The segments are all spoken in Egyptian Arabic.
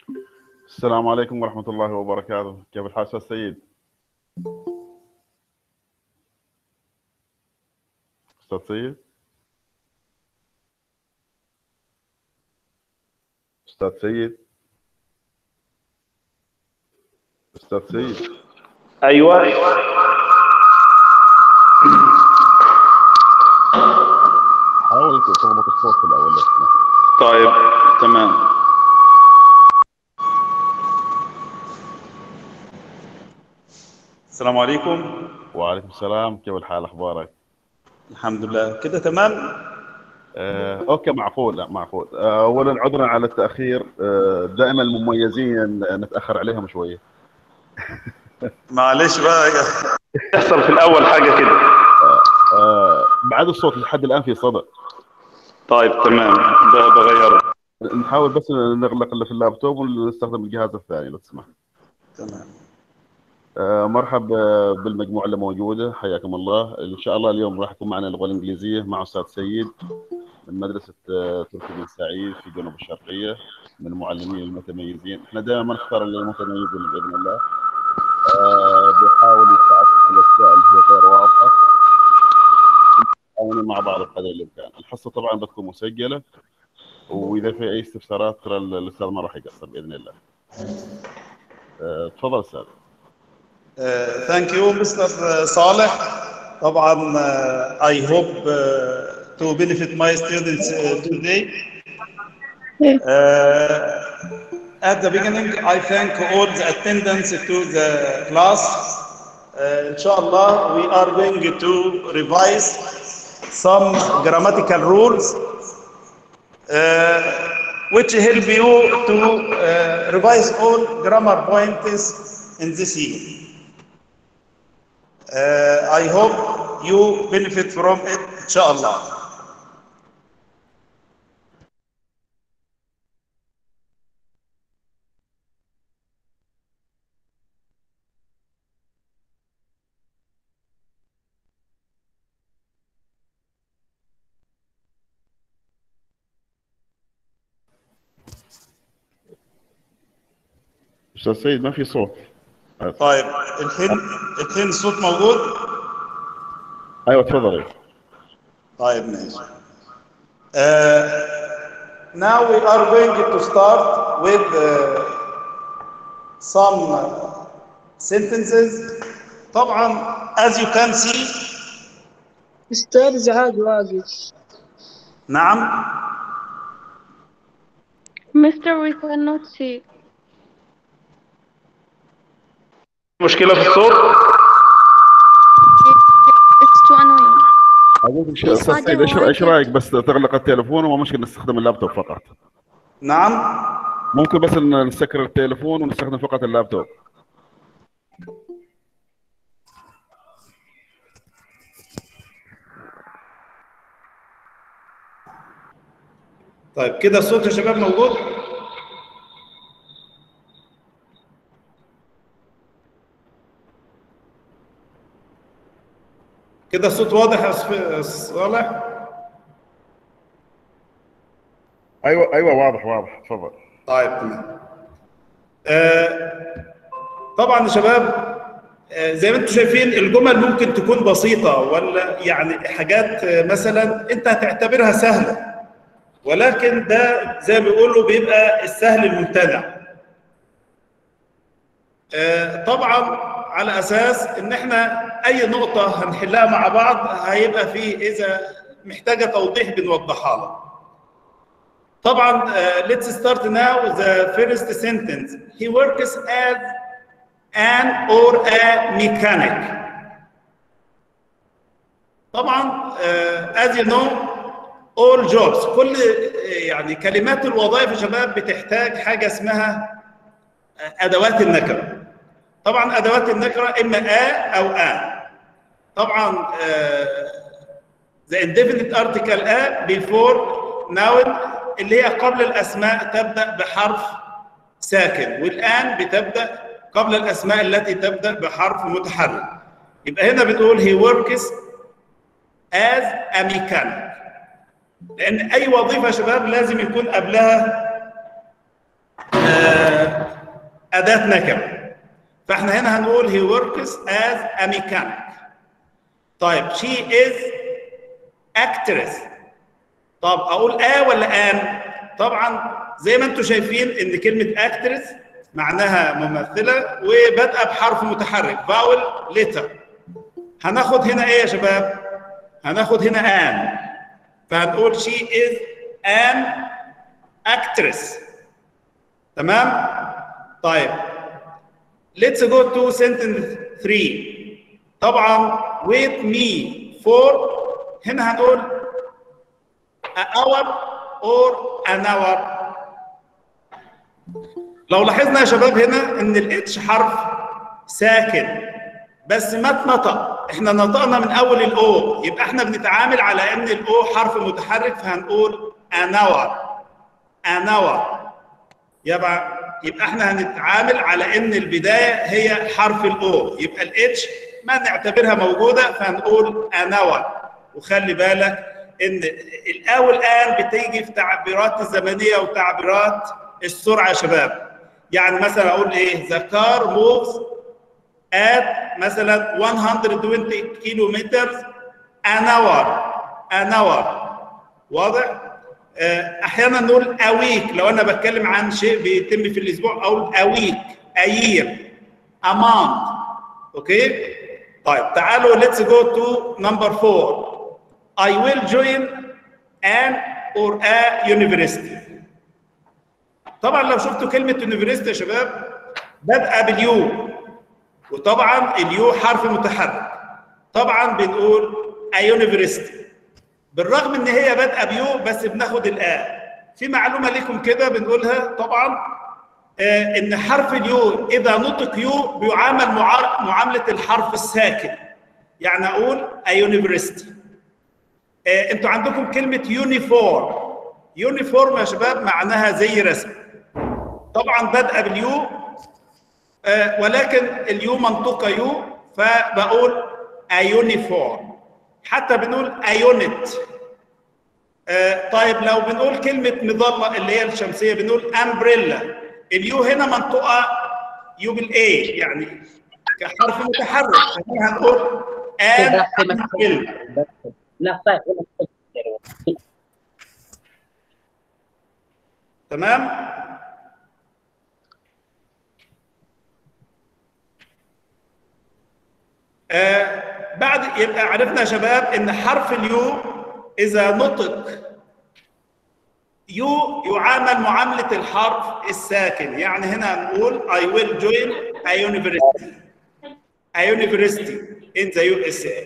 السلام عليكم ورحمة الله وبركاته كيف الحال أستاذ سيد؟ أستاذ سيد؟ أستاذ سيد؟ أستاذ سيد؟ ايوه حاول تضبط الصوت في الأول لو سمحت. طيب تمام السلام عليكم وعليكم السلام كيف الحال أخبارك؟ الحمد لله كده تمام آه، أوكي معقول لا معقول آه، أولا عذرا على التأخير آه، دائما المميزين نتأخر عليهم شوية معلش بقى يحصل في الاول حاجه كده آه، بعد الصوت لحد الآن في صدى طيب تمام ب- بغيره نحاول بس نغلق اللي في اللابتوب ونستخدم الجهاز الثاني لو تسمح تمام آه، مرحب آه، بالمجموعة اللي موجودة حياكم الله إن شاء الله اليوم راح يكون معنا اللغة الإنجليزية مع أستاذ سيد من مدرسة آه، تركي بن سعيد في جنوب الشرقية من المعلمين المتميزين احنا دائما نختار المتميزين بإذن الله آه، بيحاول يساعدكم في الأشياء اللي هي غير واضحة نتعاون مع بعض بقدر الإمكان الحصة طبعا بتكون مسجلة وإذا في أي استفسارات ترى الأستاذ ما راح يقصر بإذن الله آه، تفضل أستاذ ثانك يو مستر صالح طبعا uh, I hope uh, to benefit my students uh, today. Uh, at the beginning, I thank all the attendants to the class. Uh, inshallah, we are going to revise some grammatical rules uh, which help you to uh, revise all grammar points in this year. Uh, I hope you benefit from it, inshallah. أستاذ سيد ما في صوت طيب الحين الحين الصوت موجود؟ أيوه تفضلي طيب ماشي. Uh, now we are going to start with uh, some sentences. طبعا as you can see استاذ زهاد واقف نعم Mister, we cannot see. مشكلة في الصوت It's too annoying. أقول لك أستاذ سيد إيش إيش رأيك بس تغلق التليفون وما مشكلة نستخدم اللابتوب فقط نعم ممكن بس إن نسكر التليفون ونستخدم فقط اللابتوب طيب كده الصوت يا شباب موجود؟ كده الصوت واضح يا أستاذ صالح؟ أيوه أيوه واضح واضح تفضل طيب تمام. آه طبعا يا شباب آه زي ما انتم شايفين الجمل ممكن تكون بسيطة ولا يعني حاجات آه مثلا انت هتعتبرها سهلة ولكن ده زي ما بيقولوا بيبقى السهل الممتنع. آه طبعا على اساس ان احنا اي نقطة هنحلها مع بعض هيبقى في اذا محتاجة توضيح بنوضحها لك. طبعا uh, let's start now the first sentence he works as an or a mechanic طبعا uh, as you know all jobs كل يعني كلمات الوظائف يا شباب بتحتاج حاجه اسمها ادوات النكره طبعا ادوات النكره اما a او a طبعا uh, the indefinite article a before noun اللي هي قبل الاسماء تبدا بحرف ساكن والان بتبدا قبل الاسماء التي تبدا بحرف متحرك يبقى هنا بتقول he works as a mechanic لان اي وظيفه يا شباب لازم يكون قبلها اداه نكره فاحنا هنا هنقول he works as a mechanic طيب she is actress طب اقول اه ولا ان طبعا زي ما انتم شايفين ان كلمه actress معناها ممثله وبادئه بحرف متحرك فاول ليتر هناخد هنا ايه يا شباب هناخد هنا ان فهنقول she is an actress تمام طيب let's go to sentence 3 طبعا with me for هنا هنقول a hour or an hour لو لاحظنا يا شباب هنا ان الاتش حرف ساكن بس ما اتنطق احنا نطقنا من اول الاو يبقى احنا بنتعامل على ان الاو حرف متحرك فهنقول an hour an hour يبقى يبقى احنا هنتعامل على ان البدايه هي حرف الاو يبقى الاتش ما نعتبرها موجوده فهنقول an hour وخلي بالك ان الاو الان بتيجي في تعبيرات الزمنيه وتعبيرات السرعه يا شباب يعني مثلا اقول ايه the car moves at مثلا 120 كيلو متر an hour an hour واضح احيانا نقول a week لو انا بتكلم عن شيء بيتم في الاسبوع اقول a week a year a month اوكي طيب تعالوا let's go to number 4 I will join an or a university طبعا لو شفتوا كلمه يونيفرستي يا شباب بادئه باليو وطبعا اليو حرف متحرك طبعا بنقول a university بالرغم ان هي بادئه بيو بس بناخد الا في معلومه ليكم كده بنقولها طبعا آه ان حرف اليو اذا نطق يو بيعامل معامله الحرف الساكن يعني اقول a university آه انتوا عندكم كلمه يونيفورم يونيفورم يا شباب معناها زي رسم طبعا بادئه باليو آه ولكن اليو منطوقه يو فبقول ايونيفورم حتى بنقول ايونت آه طيب لو بنقول كلمه مظله اللي هي الشمسيه بنقول امبريلا اليو هنا منطوقه يو بالاي يعني كحرف متحرك فهنا هنقول ان لا طيب تمام آه بعد يبقى عرفنا يا شباب ان حرف اليو اذا نطق يو يعامل معامله الحرف الساكن يعني هنا هنقول I will join a university a university in the USA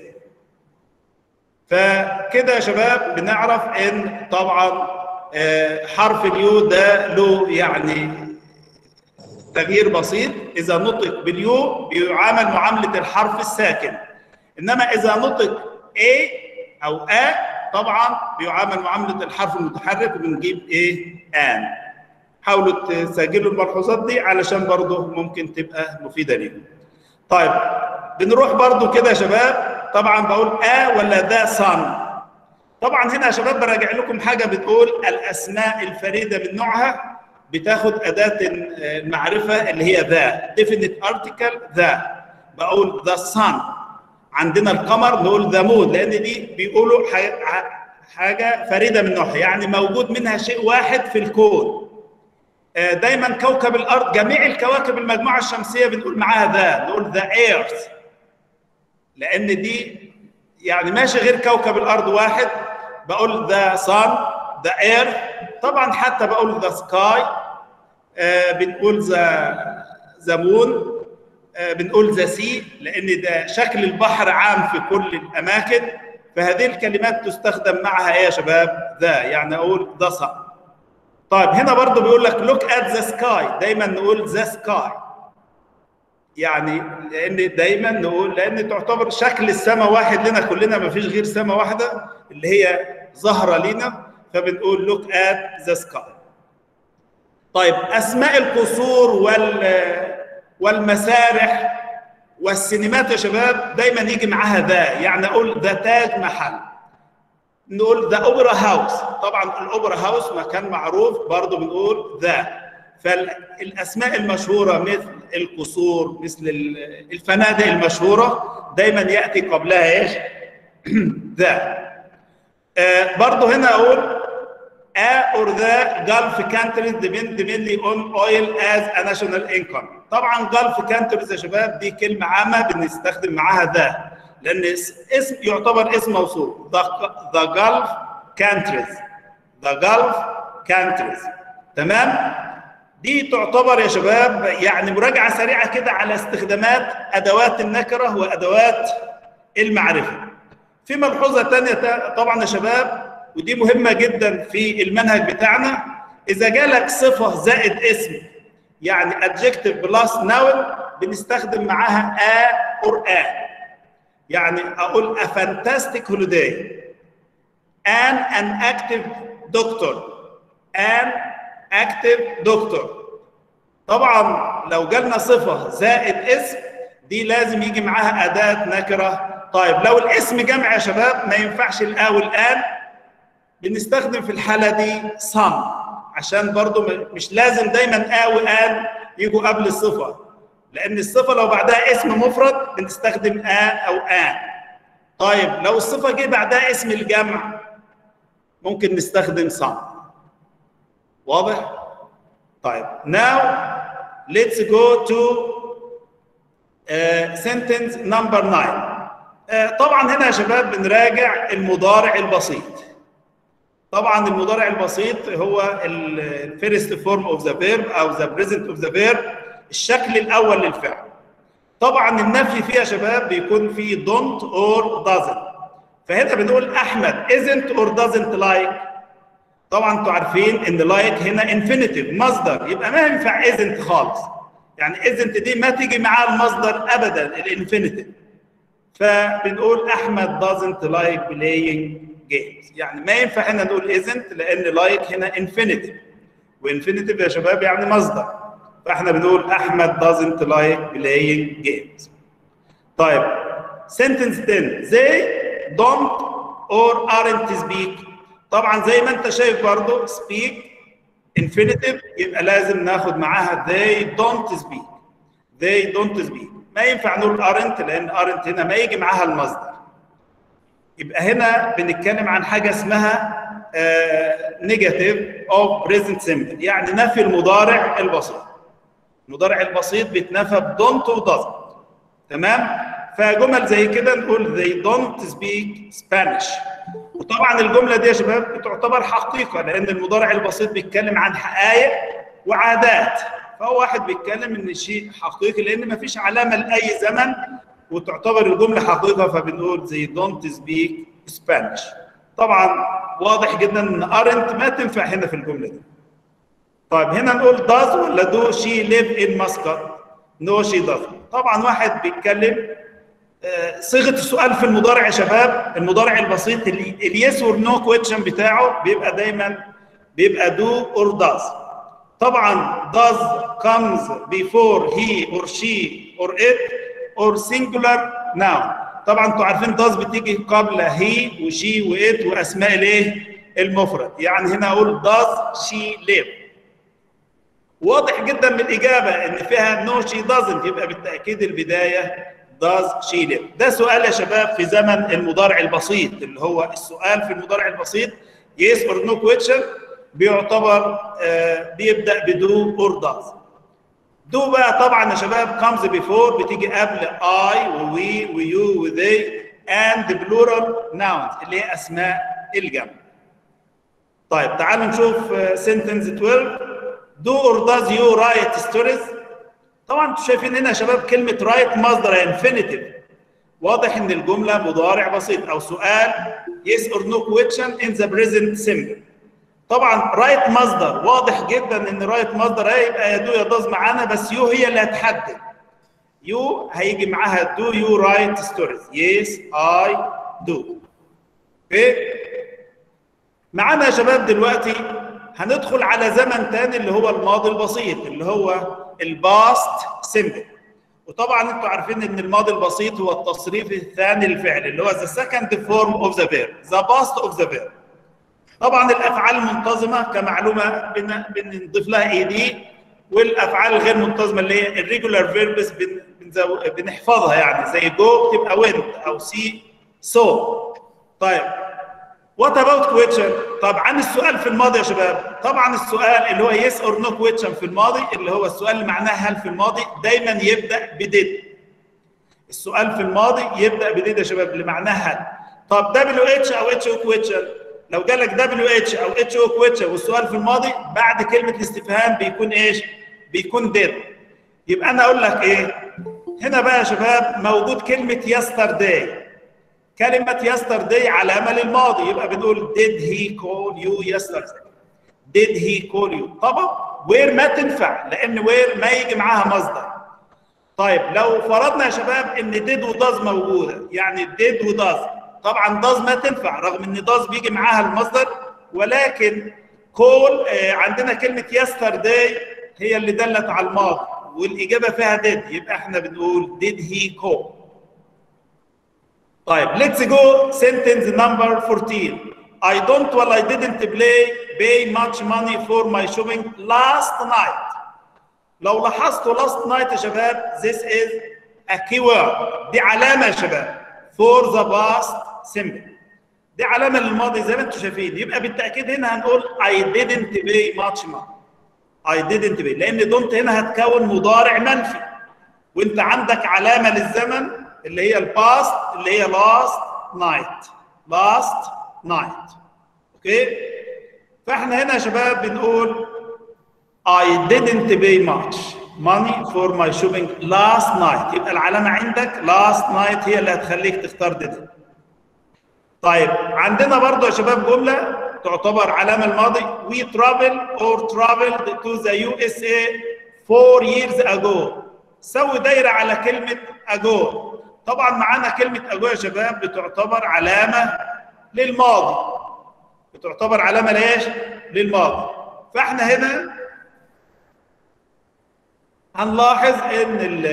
فكده يا شباب بنعرف ان طبعا حرف اليو ده له يعني تغيير بسيط اذا نطق باليو بيعامل معامله الحرف الساكن انما اذا نطق A او A طبعا بيعامل معامله الحرف المتحرك وبنجيب ايه ان حاولوا تسجلوا الملحوظات دي علشان برضه ممكن تبقى مفيده ليكم طيب بنروح برضه كده يا شباب طبعا بقول ا ولا ذا صن طبعا هنا يا شباب براجع لكم حاجه بتقول الاسماء الفريده من نوعها بتاخد اداه المعرفه اللي هي ذا definite article ذا بقول ذا صن عندنا القمر نقول ذا مون لان دي بيقولوا حاجه فريده من نوعها يعني موجود منها شيء واحد في الكون دايما كوكب الارض جميع الكواكب المجموعه الشمسيه بنقول معاها ذا نقول ذا ايرث لان دي يعني ماشي غير كوكب الارض واحد بقول ذا صن ذا اير طبعا حتى بقول ذا سكاي آه بنقول ذا ذا مون آه بنقول ذا سي لان ده شكل البحر عام في كل الاماكن فهذه الكلمات تستخدم معها ايه يا شباب ذا يعني اقول ذا صن طيب هنا برضو بيقول لك لوك ات ذا سكاي دايما نقول ذا سكاي يعني لان دايما نقول لان تعتبر شكل السماء واحد لنا كلنا ما فيش غير سماء واحده اللي هي ظاهره لنا فبنقول لوك ات ذا سكاي طيب اسماء القصور وال والمسارح والسينمات يا شباب دايما يجي معاها ذا يعني اقول ذا تاج محل نقول ذا اوبرا هاوس طبعا الاوبرا هاوس مكان معروف برضه بنقول ذا فالاسماء المشهوره مثل القصور مثل ال- الفنادق المشهوره دايما ياتي قبلها ايش؟ ذا آه برضه هنا اقول A or the Gulf countries depend mainly on oil as a national income. طبعا Gulf countries يا شباب دي كلمة عامة بنستخدم معاها ذا لأن اس- اسم يعتبر اسم موصول the, the Gulf countries the Gulf countries تمام؟ دي تعتبر يا شباب يعني مراجعة سريعة كده على استخدامات أدوات النكرة وأدوات المعرفة. في ملحوظة تانية تا- طبعا يا شباب ودي مهمة جدا في المنهج بتاعنا إذا جالك صفة زائد اسم يعني adjective plus noun بنستخدم معاها a or a يعني أقول a fantastic holiday an an active doctor an active doctor طبعا لو جالنا صفة زائد اسم دي لازم يجي معاها أداة نكرة طيب لو الاسم جمع يا شباب ما ينفعش الآ والآن بنستخدم في الحالة دي some عشان برضو م- مش لازم دايما آ وآن يجوا قبل الصفة لأن الصفة لو بعدها اسم مفرد بنستخدم آ أو آن طيب لو الصفة جه بعدها اسم الجمع ممكن نستخدم some واضح؟ طيب now let's go to uh, sentence number 9 uh, طبعا هنا يا شباب بنراجع المضارع البسيط طبعا المضارع البسيط هو الفيرست فورم اوف ذا فيرب او ذا بريزنت اوف ذا فيرب الشكل الاول للفعل طبعا النفي فيه يا شباب بيكون فيه don't or doesn't فهنا بنقول احمد isn't or doesn't like طبعا انتوا عارفين ان لايك هنا انفينيتيف مصدر يبقى ما ينفع ازنت خالص يعني ازنت دي ما تيجي معاها المصدر ابدا الانفينيتيف فبنقول احمد doesn't like playing games يعني ما ينفع هنا نقول ازنت لان لايك هنا انفينيتيف وانفينيتيف يا شباب يعني مصدر فاحنا بنقول احمد doesn't like playing games طيب sentence 10 they don't or aren't speak طبعا زي ما انت شايف برضو speak infinitive يبقى لازم ناخد معاها they don't speak they don't speak ما ينفع نقول aren't لان aren't هنا ما يجي معاها المصدر يبقى هنا بنتكلم عن حاجه اسمها نيجاتيف اوف بريزنت سيمبل يعني نفي المضارع البسيط المضارع البسيط بيتنفى ب don't و doesn't تمام فجمل زي كده نقول they don't speak Spanish وطبعا الجمله دي يا شباب بتعتبر حقيقه لان المضارع البسيط بيتكلم عن حقائق وعادات فهو واحد بيتكلم ان الشيء حقيقي لان ما فيش علامه لاي زمن وتعتبر الجمله حقيقه فبنقول they don't speak Spanish طبعا واضح جدا ان aren't ما تنفع هنا في الجمله دي طيب هنا نقول does ولا do she live in Muscat no she doesn't طبعا واحد بيتكلم آه، صيغه السؤال في المضارع يا شباب المضارع البسيط اليس اور نو كويشن بتاعه بيبقى دايما بيبقى do or does طبعا does comes before he or she or it or singular noun طبعا انتوا عارفين does بتيجي قبل he وشي وات واسماء الايه المفرد يعني هنا اقول does she live واضح جدا من الاجابه ان فيها no she doesn't يبقى بالتاكيد البدايه does she live ده سؤال يا شباب في زمن المضارع البسيط اللي هو السؤال في المضارع البسيط yes or no question بيعتبر آه بيبدا بدو or does دو بقى طبعا يا شباب comes before بتيجي قبل I و we و you و they and plural nouns اللي هي اسماء الجمع طيب تعالوا نشوف آه، sentence 12 do or does you write stories طبعا انتوا شايفين هنا يا شباب كلمه رايت مصدر انفينيتيف واضح ان الجمله مضارع بسيط او سؤال yes or no question in the present simple طبعا رايت مصدر واضح جدا ان رايت مصدر هيبقى يا دو يا داز معانا بس يو هي اللي هتحدد يو هيجي معاها دو يو رايت ستوريز يس اي دو اوكي معانا يا شباب دلوقتي هندخل على زمن تاني اللي هو الماضي البسيط اللي هو الباست سيمبل وطبعا انتوا عارفين ان الماضي البسيط هو التصريف الثاني للفعل اللي هو ذا سكند فورم اوف ذا فيرب ذا باست اوف ذا فيرب طبعا الافعال المنتظمه كمعلومه بن- بنضيف لها اي دي والافعال الغير منتظمه اللي هي الريجولار فيربس بن بنزو... بنحفظها يعني زي جو بتبقى ويند او سي سو طيب وات اباوت كويتشن طب عن السؤال في الماضي يا شباب طبعا السؤال اللي هو يس اور نو كويتشن في الماضي اللي هو السؤال اللي معناه هل في الماضي دايما يبدا بديد السؤال في الماضي يبدا بديد يا شباب اللي معناه هل طب دبليو اتش او اتش او كويتشن لو جالك دبليو اتش او اتش او كويتشن والسؤال في الماضي بعد كلمه الاستفهام بيكون ايش بيكون ديد يبقى انا اقول لك ايه هنا بقى يا شباب موجود كلمه يسترداي كلمة yesterday علامة للماضي يبقى بنقول did he call you yesterday did he call you طبعا where ما تنفع لأن where ما يجي معاها مصدر طيب لو فرضنا يا شباب ان did و does موجودة يعني did و does طبعا does ما تنفع رغم ان does بيجي معاها المصدر ولكن call آه عندنا كلمة yesterday هي اللي دلت على الماضي والإجابة فيها did يبقى احنا بنقول did he call طيب let's go sentence number 14 I don't well I didn't play pay much money for my shopping last night لو لاحظتوا last night يا شباب this is a keyword دي علامة يا شباب for the past simple دي علامة للماضي زي ما انتم شايفين يبقى بالتأكيد هنا هنقول I didn't pay much money I didn't pay لأن don't هنا هتكون مضارع منفي وانت عندك علامة للزمن اللي هي الباست اللي هي last night last night اوكي فاحنا هنا يا شباب بنقول I didn't pay much money for my shopping last night يبقى العلامة عندك last night هي اللي هتخليك تختار didn't طيب عندنا برضو يا شباب جملة تعتبر علامة الماضي we travel or traveled to the USA four years ago سوي دايرة على كلمة ago طبعا معانا كلمة أجو يا شباب بتعتبر علامة للماضي بتعتبر علامة ليش؟ للماضي فاحنا هنا هنلاحظ ان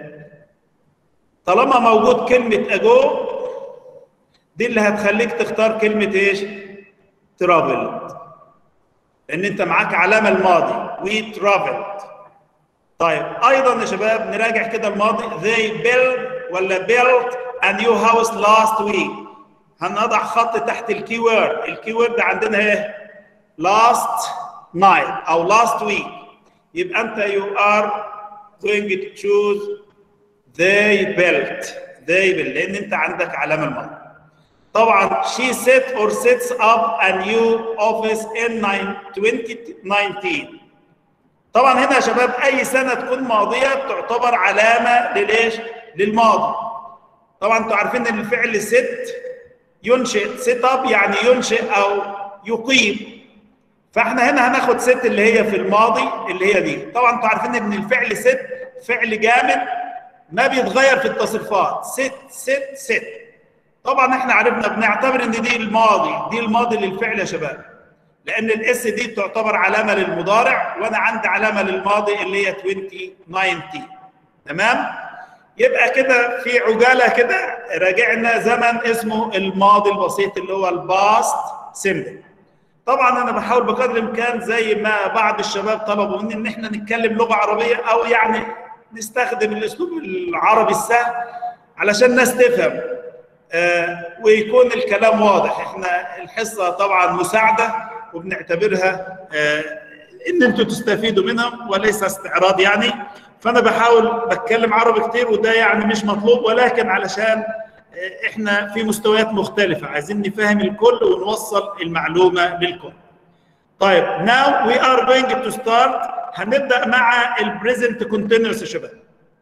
طالما موجود كلمة أجو دي اللي هتخليك تختار كلمة ايش؟ ترافل لأن أنت معاك علامة الماضي we traveled طيب أيضا يا شباب نراجع كده الماضي they built ولا built a new house last week هنضع خط تحت الكي وورد الكي وورد عندنا ايه last night او last week يبقى انت you are going to choose they built they built لان انت عندك علامه الماضي طبعا she set or sets up a new office in 2019 طبعا هنا يا شباب اي سنه تكون ماضيه تعتبر علامه لليش للماضي طبعا انتوا عارفين ان الفعل ست ينشئ سيت اب يعني ينشئ او يقيم فاحنا هنا هناخد ست اللي هي في الماضي اللي هي دي طبعا انتوا عارفين ان الفعل ست فعل جامد ما بيتغير في التصريفات ست ست ست طبعا احنا عرفنا بنعتبر ان دي الماضي دي الماضي للفعل يا شباب لان الاس دي تعتبر علامه للمضارع وانا عندي علامه للماضي اللي هي 2019 تمام يبقى كده في عجاله كده راجعنا زمن اسمه الماضي البسيط اللي هو الباست سيمبل طبعا انا بحاول بقدر الامكان زي ما بعض الشباب طلبوا مني ان احنا نتكلم لغه عربيه او يعني نستخدم الاسلوب العربي السهل علشان الناس تفهم آه ويكون الكلام واضح احنا الحصه طبعا مساعده وبنعتبرها آه ان انتم تستفيدوا منها وليس استعراض يعني فانا بحاول بتكلم عربي كتير وده يعني مش مطلوب ولكن علشان احنا في مستويات مختلفه عايزين نفهم الكل ونوصل المعلومه للكل طيب now we are going to start هنبدا مع البريزنت كونتينوس يا شباب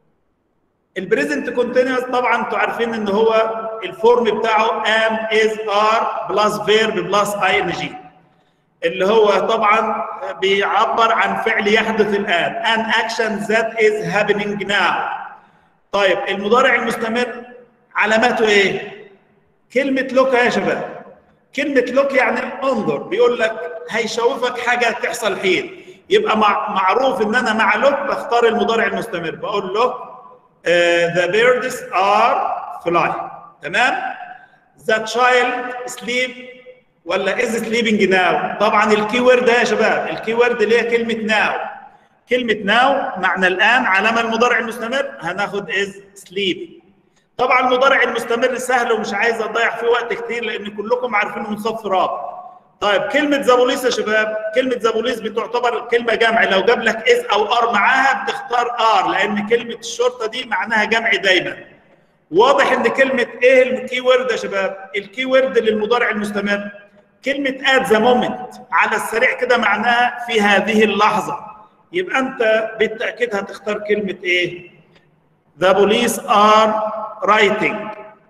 البريزنت كونتينوس طبعا انتوا عارفين ان هو الفورم بتاعه am is are بلس verb بلس ing اللي هو طبعا بيعبر عن فعل يحدث الان an action that is happening now طيب المضارع المستمر علاماته ايه كلمه لوك يا شباب كلمه لوك يعني انظر بيقول لك هيشوفك حاجه تحصل حين يبقى مع معروف ان انا مع لوك بختار المضارع المستمر بقول لوك the birds are flying تمام the child sleep ولا از سليبنج ناو طبعا الكي وورد ده يا شباب الكي وورد اللي هي كلمه ناو كلمه ناو معنى الان علامه المضارع المستمر هناخد از سليب طبعا المضارع المستمر سهل ومش عايز اضيع فيه وقت كتير لان كلكم عارفينه من صف رابع طيب كلمة زابوليس يا شباب كلمة زابوليس بتعتبر كلمة جمع لو جاب لك از او ار معاها بتختار ار لان كلمة الشرطة دي معناها جمع دايما واضح ان كلمة ايه الكي وورد يا شباب الكي وورد للمضارع المستمر كلمة ات ذا مومنت على السريع كده معناها في هذه اللحظة يبقى انت بالتأكيد هتختار كلمة ايه The police are writing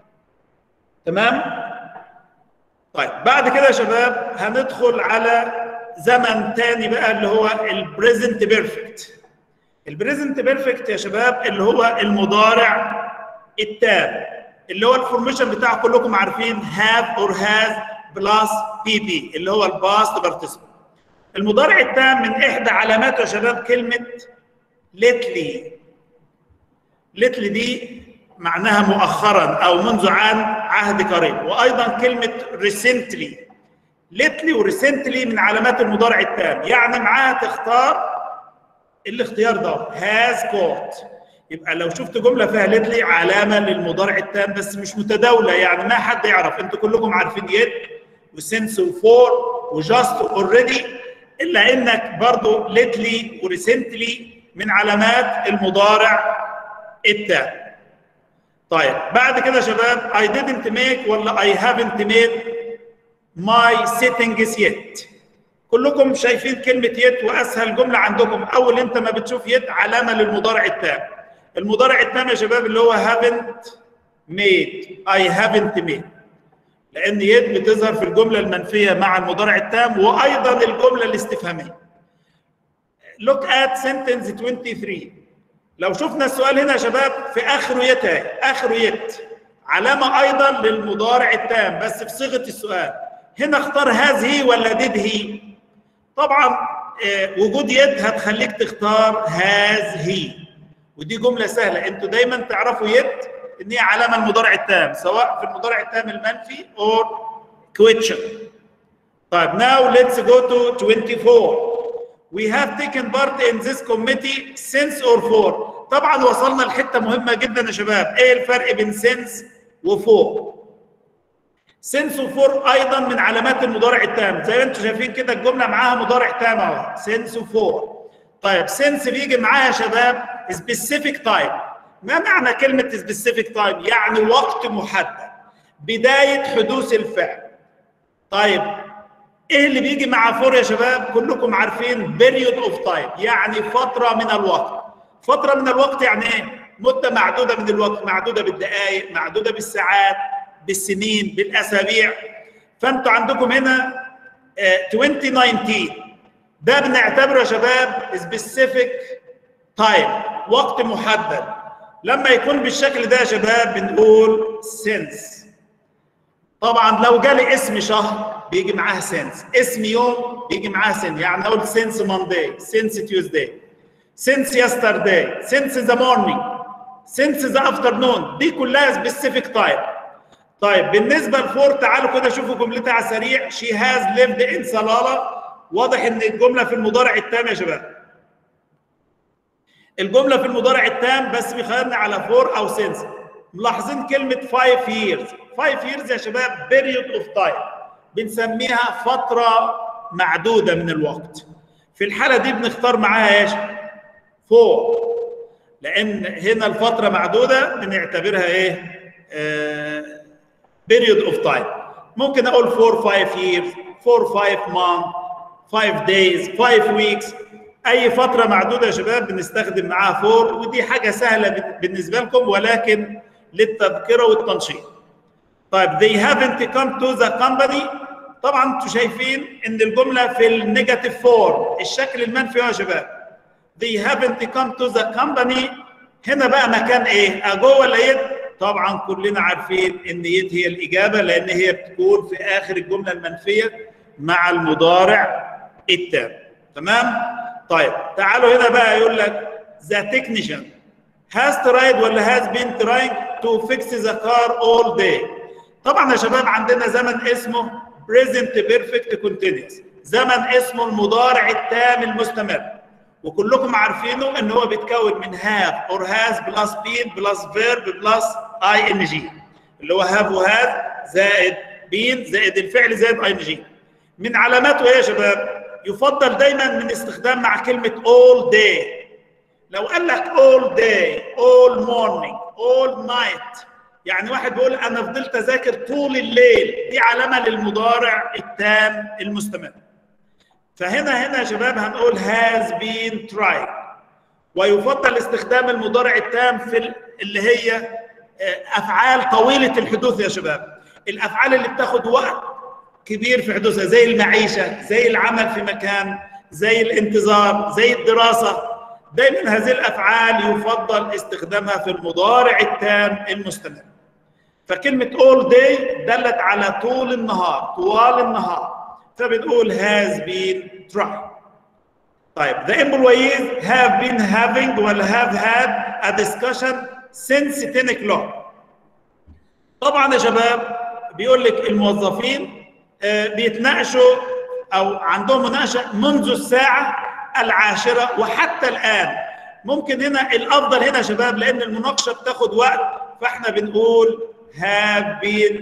تمام طيب بعد كده يا شباب هندخل على زمن تاني بقى اللي هو البريزنت بيرفكت البريزنت بيرفكت يا شباب اللي هو المضارع التام اللي هو الفورميشن بتاعه كلكم عارفين have or has plus pp اللي هو الباست participle المضارع التام من احدى علاماته يا شباب كلمه lately lately دي معناها مؤخرا او منذ عام عهد قريب وايضا كلمه recently lately وريسنتلي من علامات المضارع التام يعني معاها تختار الاختيار ده has got يبقى لو شفت جمله فيها lately علامه للمضارع التام بس مش متداوله يعني ما حد يعرف انتوا كلكم عارفين يت وسنس وفور وجاست اوريدي الا انك برضو lately وريسنتلي من علامات المضارع التام طيب بعد كده يا شباب I didn't make ولا I haven't made my settings yet كلكم شايفين كلمة يت وأسهل جملة عندكم أول أنت ما بتشوف يت علامة للمضارع التام المضارع التام يا شباب اللي هو haven't made I haven't made لأن يت بتظهر في الجملة المنفية مع المضارع التام وأيضا الجملة الاستفهامية Look at sentence 23 لو شفنا السؤال هنا يا شباب في اخره يت اهي اخره يت علامه ايضا للمضارع التام بس في صيغه السؤال هنا اختار هاز هي ولا ديد هي طبعا آه، وجود يد هتخليك تختار هاز هي ودي جمله سهله انتوا دايما تعرفوا يد ان هي علامه المضارع التام سواء في المضارع التام المنفي اور كويتشن طيب now let's go to 24 We have taken part in this committee since or for طبعا وصلنا لحته مهمه جدا يا شباب ايه الفرق بين since وفور since وفور ايضا من علامات المضارع التام زي ما انتم شايفين كده الجمله معاها مضارع تام اهو since وفور طيب since بيجي معاها يا شباب specific time ما معنى كلمه specific time يعني وقت محدد بدايه حدوث الفعل طيب ايه اللي بيجي مع فور يا شباب كلكم عارفين بيريود اوف تايم يعني فتره من الوقت فتره من الوقت يعني ايه مده معدوده من الوقت معدوده بالدقائق معدوده بالساعات بالسنين بالاسابيع فانتوا عندكم هنا آه، 2019 ده بنعتبره يا شباب سبيسيفيك تايم وقت محدد لما يكون بالشكل ده يا شباب بنقول سينس طبعا لو جالي اسم شهر بيجي معاها سنس اسم يوم بيجي معاها سن يعني اقول سنس مانداي سنس تيوزداي سنس يسترداي سنس ذا مورنينج سنس ذا افترنون دي كلها سبيسيفيك تايم طيب بالنسبه لفور تعالوا كده شوفوا جملتها على السريع شي هاز ليفد ان صلاله واضح ان الجمله في المضارع التام يا شباب الجمله في المضارع التام بس بيخيرنا على فور او سنس ملاحظين كلمه 5 years 5 years يا شباب period of time بنسميها فترة معدودة من الوقت في الحالة دي بنختار معاها ايش؟ فور لأن هنا الفترة معدودة بنعتبرها ايه؟ آه period of time ممكن أقول فور 5 years فور 5 month 5 days 5 weeks أي فترة معدودة يا شباب بنستخدم معاها فور ودي حاجة سهلة بالنسبة لكم ولكن للتذكرة والتنشيط طيب they haven't come to the company طبعا انتم شايفين ان الجمله في النيجاتيف فور الشكل المنفي يا شباب they haven't come to the company هنا بقى مكان ايه اجو ولا يد طبعا كلنا عارفين ان يد هي الاجابه لان هي بتكون في اخر الجمله المنفيه مع المضارع التام تمام طيب تعالوا هنا بقى يقول لك the technician has tried ولا has been trying to fix the car all day طبعا يا شباب عندنا زمن اسمه present perfect continuous زمن اسمه المضارع التام المستمر وكلكم عارفينه ان هو بيتكون من هاف اور هاز بلس بين بلس فيرب بلس اي ان جي اللي هو هاف وهاز زائد بين زائد الفعل زائد اي ان جي من علاماته ايه يا شباب يفضل دايما من استخدام مع كلمه all day لو قال لك all day all morning all night يعني واحد بيقول انا فضلت اذاكر طول الليل دي علامه للمضارع التام المستمر فهنا هنا يا شباب هنقول has been tried ويفضل استخدام المضارع التام في ال- اللي هي آه، افعال طويله الحدوث يا شباب الافعال اللي بتاخد وقت كبير في حدوثها زي المعيشه زي العمل في مكان زي الانتظار زي الدراسه دايما هذه الافعال يفضل استخدامها في المضارع التام المستمر فكلمه all day دلت على طول النهار طوال النهار فبنقول has been tried طيب the employees have been having ولا have had a discussion since 10 o'clock طبعا يا شباب بيقول لك الموظفين آه، بيتناقشوا او عندهم مناقشه منذ الساعه العاشره وحتى الان ممكن هنا الافضل هنا يا شباب لان المناقشه بتاخد وقت فاحنا بنقول have been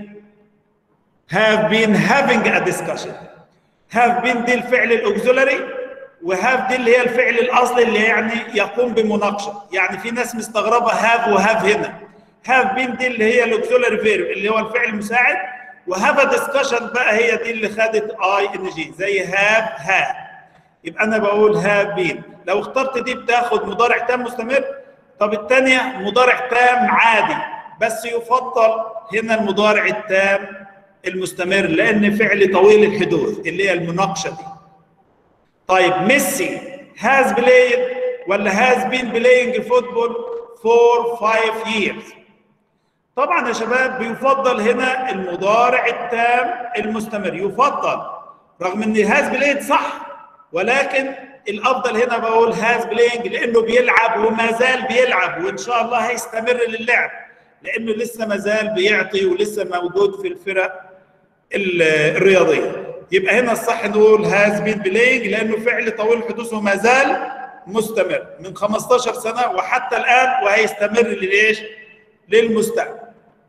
have been having a discussion have been دي الفعل الاوكسيلري وهاف دي اللي هي الفعل الاصلي اللي يعني يقوم بمناقشه يعني في ناس مستغربه هاف وهاف هنا هاف بين دي اللي هي الاوكسيلري فيرب اللي هو الفعل المساعد وهاف ديسكشن بقى هي دي اللي خدت اي ان جي زي هاف هاد يبقى انا بقول هاف بين لو اخترت دي بتاخد مضارع تام مستمر طب الثانيه مضارع تام عادي بس يفضل هنا المضارع التام المستمر لان فعل طويل الحدوث اللي هي المناقشه دي طيب ميسي has played ولا has been playing football for five years طبعا يا شباب بيفضل هنا المضارع التام المستمر يفضل رغم ان هاز بلايد صح ولكن الافضل هنا بقول هاز بلاينج لانه بيلعب وما زال بيلعب وان شاء الله هيستمر للعب لانه لسه ما زال بيعطي ولسه موجود في الفرق ال- الرياضيه يبقى هنا الصح نقول هاز بين بلاينج لانه فعل طويل حدوثه ما زال مستمر من 15 سنه وحتى الان وهيستمر لليش؟ للمستقبل.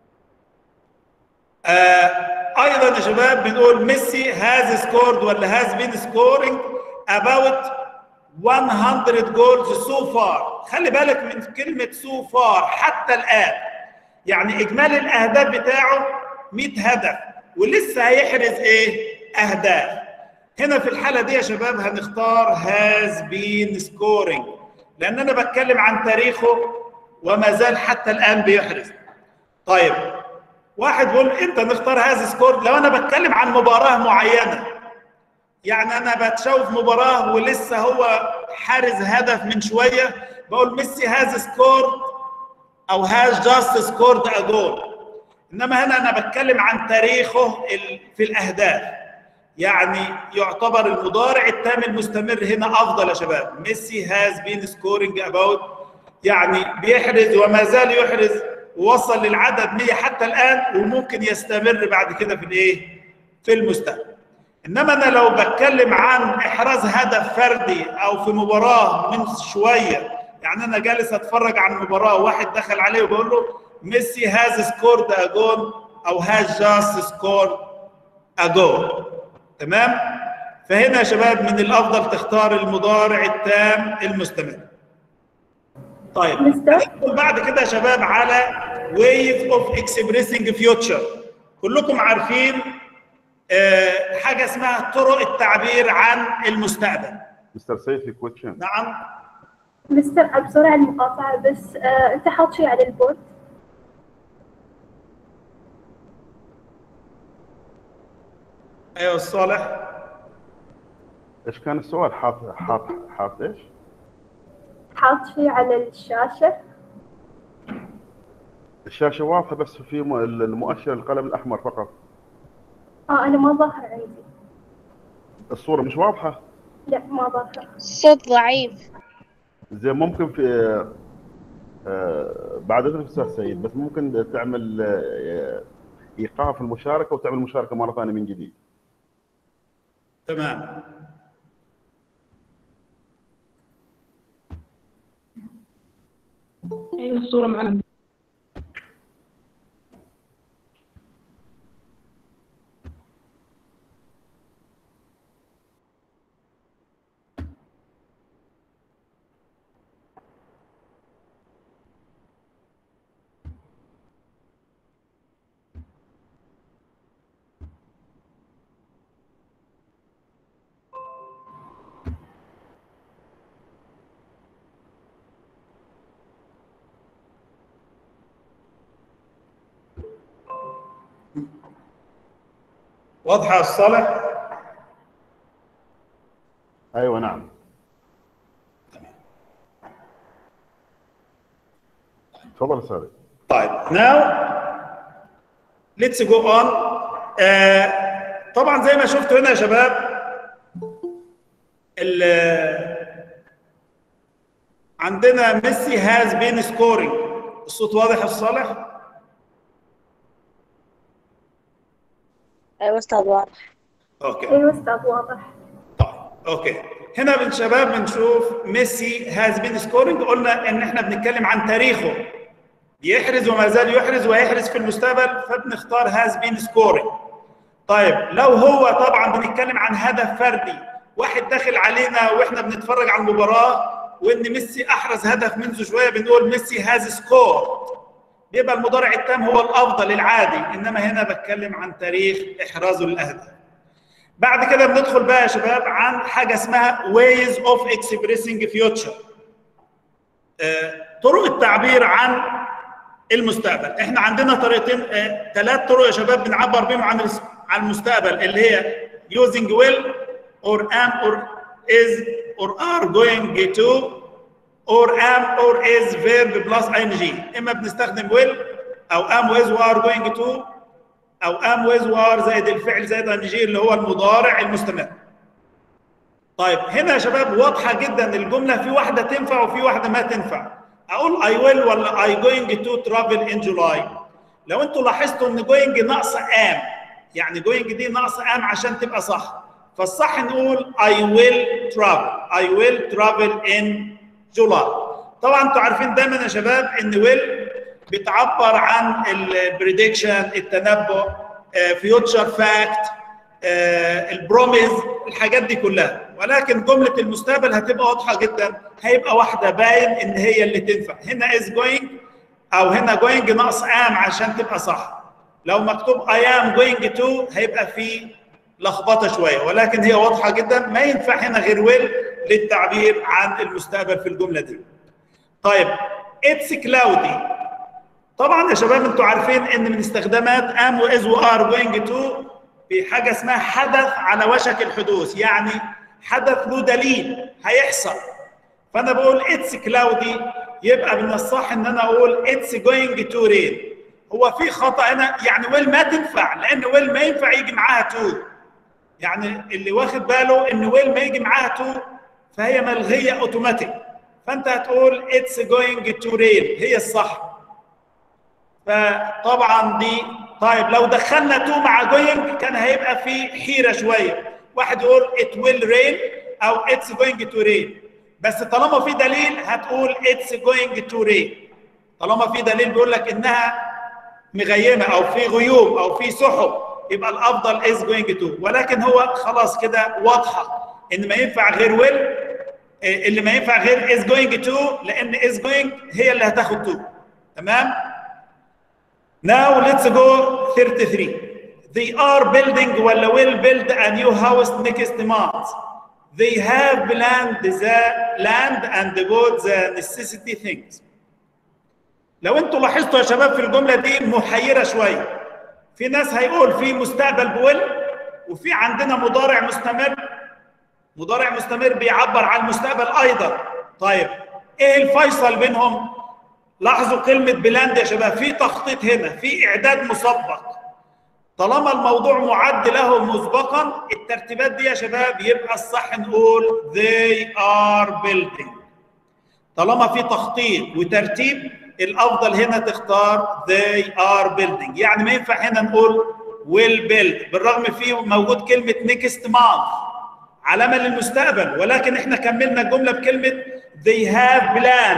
آه ايضا يا شباب بنقول ميسي هاز سكورد ولا هاز بين سكورينج about 100 جولز سو فار خلي بالك من كلمه سو فار حتى الان يعني اجمالي الاهداف بتاعه 100 هدف ولسه هيحرز ايه اهداف هنا في الحاله دي يا شباب هنختار هاز بين سكورينج لان انا بتكلم عن تاريخه وما زال حتى الان بيحرز طيب واحد بيقول امتى نختار هذا سكور لو انا بتكلم عن مباراه معينه يعني انا بتشوف مباراه ولسه هو حارز هدف من شويه بقول ميسي هاز سكور او هاز جاست سكورد ا جول انما هنا انا بتكلم عن تاريخه ال- في الاهداف يعني يعتبر المضارع التام المستمر هنا افضل يا شباب ميسي هاز بين سكورينج اباوت يعني بيحرز وما زال يحرز ووصل للعدد 100 حتى الان وممكن يستمر بعد كده في الايه في المستقبل انما انا لو بتكلم عن احراز هدف فردي او في مباراه من شويه يعني انا جالس اتفرج عن مباراه واحد دخل عليه وبقول له ميسي هاز سكورد ا جول او هاز جاست سكورد ا جول تمام فهنا يا شباب من الافضل تختار المضارع التام المستمر طيب مستر ندخل بعد كده يا شباب على ways of expressing future كلكم عارفين آه، حاجه اسمها طرق التعبير عن المستقبل مستر سيد في كويشن نعم مستر بسرعة المقاطعة بس آه أنت حاط شيء على البورد ايوه صالح ايش كان السؤال حاط حاط حاط ايش؟ حاط شيء على الشاشة الشاشه واضحه بس في م- المؤشر القلم الاحمر فقط آه أنا ما ظاهر عندي الصوره مش واضحه لا ما ظاهر الصوت ضعيف زي ممكن في آه، بعد اذنك استاذ سيد بس ممكن تعمل آه، ايقاف المشاركه وتعمل مشاركه مره ثانيه من جديد تمام ايوه الصورة معنا واضحه الصالح ايوه نعم تفضل استاذ طيب now let's go on آه طبعا زي ما شفتوا هنا يا شباب ال- عندنا ميسي هاز بين سكورينج الصوت واضح يا صالح ايوه استاذ واضح اوكي ايوه استاذ واضح طيب اوكي هنا من شباب بنشوف ميسي هاز بين سكورينج قلنا ان احنا بنتكلم عن تاريخه بيحرز وما زال يحرز وهيحرز في المستقبل فبنختار هاز بين سكورينج طيب لو هو طبعا بنتكلم عن هدف فردي واحد داخل علينا واحنا بنتفرج على المباراه وان ميسي احرز هدف منذ شويه بنقول ميسي هاز سكور بيبقى المضارع التام هو الافضل العادي انما هنا بتكلم عن تاريخ احرازه للاهداف بعد كده بندخل بقى يا شباب عن حاجه اسمها ways of expressing future آه، طرق التعبير عن المستقبل احنا عندنا طريقتين ثلاث طرق يا شباب بنعبر بيهم عن الس- عن المستقبل اللي هي using will or am or is or are going to or am or is verb plus ing اما بنستخدم will او am with و are going to او am with و are زائد الفعل زائد ing اللي هو المضارع المستمر طيب هنا يا شباب واضحه جدا الجمله في واحده تنفع وفي واحده ما تنفع اقول I will ولا I going to travel in July لو انتوا لاحظتوا ان going ناقصه am يعني going دي ناقصه am عشان تبقى صح فالصح نقول I will travel I will travel in July طبعا انتوا عارفين دايما يا شباب ان will بتعبر عن البريدكشن التنبؤ فيوتشر فاكت البروميز الحاجات دي كلها ولكن جمله المستقبل هتبقى واضحه جدا هيبقى واحده باين ان هي اللي تنفع هنا از جوينج او هنا جوينج ناقص ام عشان تبقى صح لو مكتوب اي ام جوينج تو هيبقى في لخبطه شويه ولكن هي واضحه جدا ما ينفع هنا غير ويل للتعبير عن المستقبل في الجمله دي طيب اتس كلاودي طبعا يا شباب انتوا عارفين ان من استخدامات ام واز وار جوينج تو في حاجه اسمها حدث على وشك الحدوث يعني حدث له دليل هيحصل فانا بقول اتس كلاودي يبقى من الصح ان انا اقول اتس جوينج تو رين هو في خطا هنا يعني ويل ما تنفع لان ويل ما ينفع يجي معاها تو يعني اللي واخد باله ان ويل ما يجي معاها تو فهي ملغيه اوتوماتيك فانت هتقول اتس جوينج تو رين هي الصح فطبعا دي طيب لو دخلنا تو مع جوينج كان هيبقى في حيره شويه واحد يقول it will rain او it's going to rain بس طالما في دليل هتقول it's going to rain طالما في دليل بيقول لك انها مغيمه او في غيوم او في سحب يبقى الافضل is going to ولكن هو خلاص كده واضحه ان ما ينفع غير will اللي ما ينفع غير is going to لان is going هي اللي هتاخد to تمام Now let's go 33. They are building ولا will build a new house next month. They have planned the land and bought the necessity things. لو انتوا لاحظتوا يا شباب في الجملة دي محيرة شوية. في ناس هيقول في مستقبل بويل وفي عندنا مضارع مستمر. مضارع مستمر بيعبر عن المستقبل أيضا. طيب ايه الفيصل بينهم؟ لاحظوا كلمة بلاند يا شباب في تخطيط هنا في إعداد مسبق طالما الموضوع معد له مسبقا الترتيبات دي يا شباب يبقى الصح نقول they are building طالما في تخطيط وترتيب الأفضل هنا تختار they are building يعني ما ينفع هنا نقول will build بالرغم فيه موجود كلمة next month علامة للمستقبل ولكن احنا كملنا الجملة بكلمة they have planned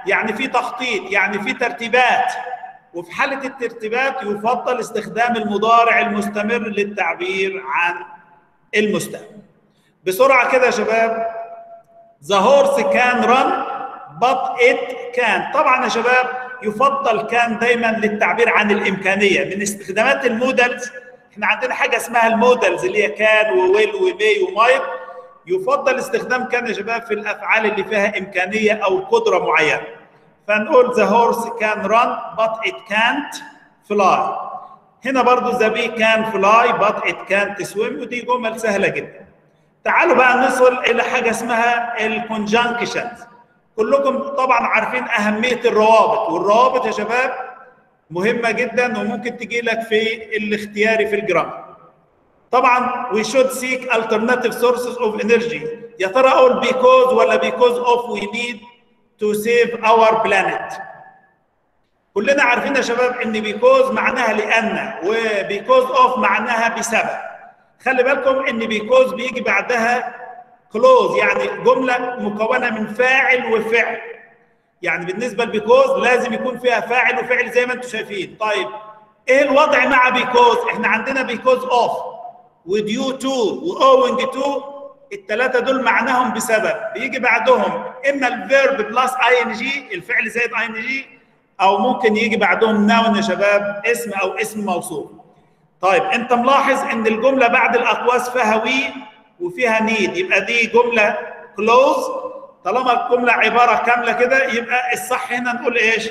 يعني في تخطيط يعني في ترتيبات وفي حالة الترتيبات يفضل استخدام المضارع المستمر للتعبير عن المستقبل بسرعة كده يا شباب The horse can run but it can طبعا يا شباب يفضل كان دايما للتعبير عن الإمكانية من استخدامات المودلز احنا عندنا حاجة اسمها المودلز اللي هي كان وويل ومي ومايت يفضل استخدام كان يا شباب في الأفعال اللي فيها إمكانية أو قدرة معينة فنقول the horse can run but it can't fly هنا برضو the bee can fly but it can't swim ودي جمل سهلة جدا تعالوا بقى نصل إلى حاجة اسمها الكونجانكشنز كلكم طبعا عارفين أهمية الروابط والروابط يا شباب مهمة جدا وممكن تجي لك في الاختياري في الجرامر طبعا we should seek alternative sources of energy يا ترى اقول because ولا because of we need to save our planet كلنا عارفين يا شباب ان because معناها لان و because of معناها بسبب خلي بالكم ان because بيجي بعدها clause يعني جمله مكونه من فاعل وفعل يعني بالنسبه لبيكوز لازم يكون فيها فاعل وفعل زي ما انتم شايفين طيب ايه الوضع مع بيكوز احنا عندنا بيكوز اوف وديو تو واوينج تو الثلاثه دول معناهم بسبب بيجي بعدهم اما الفيرب بلس اي ان جي الفعل زائد اي ان جي او ممكن يجي بعدهم ناون يا شباب اسم او اسم موصوف طيب انت ملاحظ ان الجمله بعد الاقواس فيها وي وفيها نيد يبقى دي جمله كلوز طالما الجمله عباره كامله كده يبقى الصح هنا نقول ايش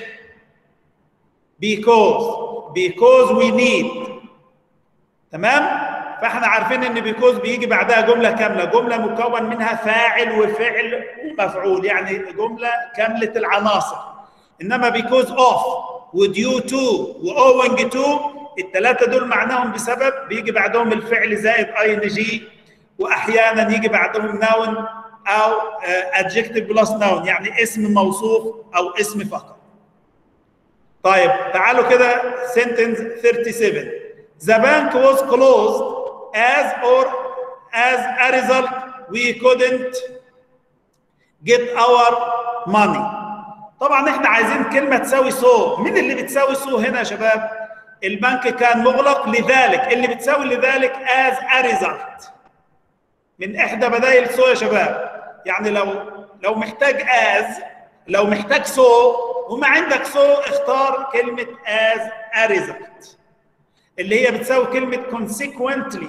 because because we need تمام فاحنا عارفين ان بيكوز بيجي بعدها جمله كامله جمله مكون منها فاعل وفعل ومفعول يعني جمله كامله العناصر انما بيكوز اوف وديو تو واوينج تو الثلاثه دول معناهم بسبب بيجي بعدهم الفعل زائد اي ان جي واحيانا يجي بعدهم ناون او adjective بلس ناون يعني اسم موصوف او اسم فقط طيب تعالوا كده sentence 37 The bank was closed as or as a result we couldn't get our money طبعا احنا عايزين كلمه تساوي سو مين اللي بتساوي سو هنا يا شباب البنك كان مغلق لذلك اللي بتساوي لذلك as a result من احدى بدائل سو يا شباب يعني لو لو محتاج as لو محتاج سو وما عندك سو اختار كلمه as a result اللي هي بتساوي كلمه consequently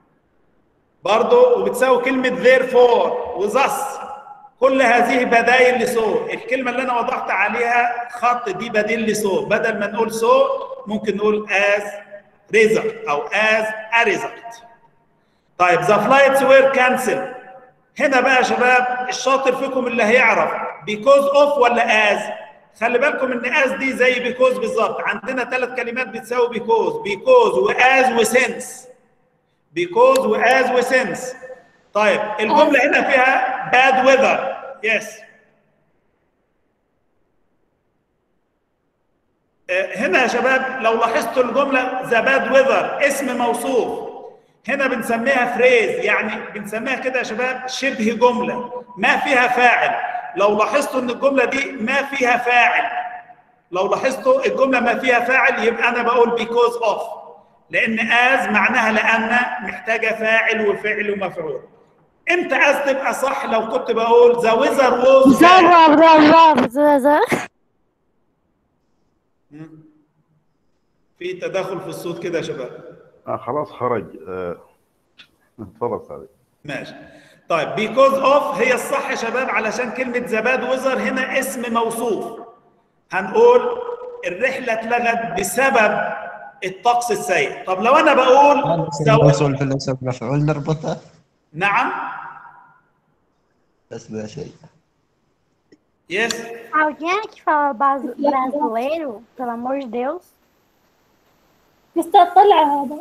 برضه وبتساوي كلمه therefore وthus كل هذه بدائل لسو الكلمه اللي انا وضحت عليها خط دي بديل لسو بدل ما نقول سو ممكن نقول as result او as a result طيب the flights were cancelled هنا بقى يا شباب الشاطر فيكم اللي هيعرف because of ولا as خلي بالكم ان as دي زي because بالظبط عندنا ثلاث كلمات بتساوي because because وas وسنس because وas وسنس طيب الجمله هنا فيها bad weather yes هنا يا شباب لو لاحظتوا الجمله ذا باد ويذر اسم موصوف هنا بنسميها فريز يعني بنسميها كده يا شباب شبه جمله ما فيها فاعل لو لاحظتوا ان الجمله دي ما فيها فاعل لو لاحظتوا الجمله ما فيها فاعل يبقى انا بقول because of لان as معناها لان محتاجه فاعل وفعل ومفعول امتى as تبقى صح لو كنت بقول the weather was bad في تداخل في الصوت كده يا شباب آه خلاص خرج آه، تفضل سعيد ماشي طيب because of هي الصح يا شباب علشان كلمة زباد وزر هنا اسم موصوف هنقول الرحلة اتلغت بسبب الطقس السيء طب لو أنا بقول زو... موصول في الاسم مفعول نربطه نعم بس لا شيء يس Alguém aqui fala bas- brasileiro, pelo amor de Deus? مستر طلع هذا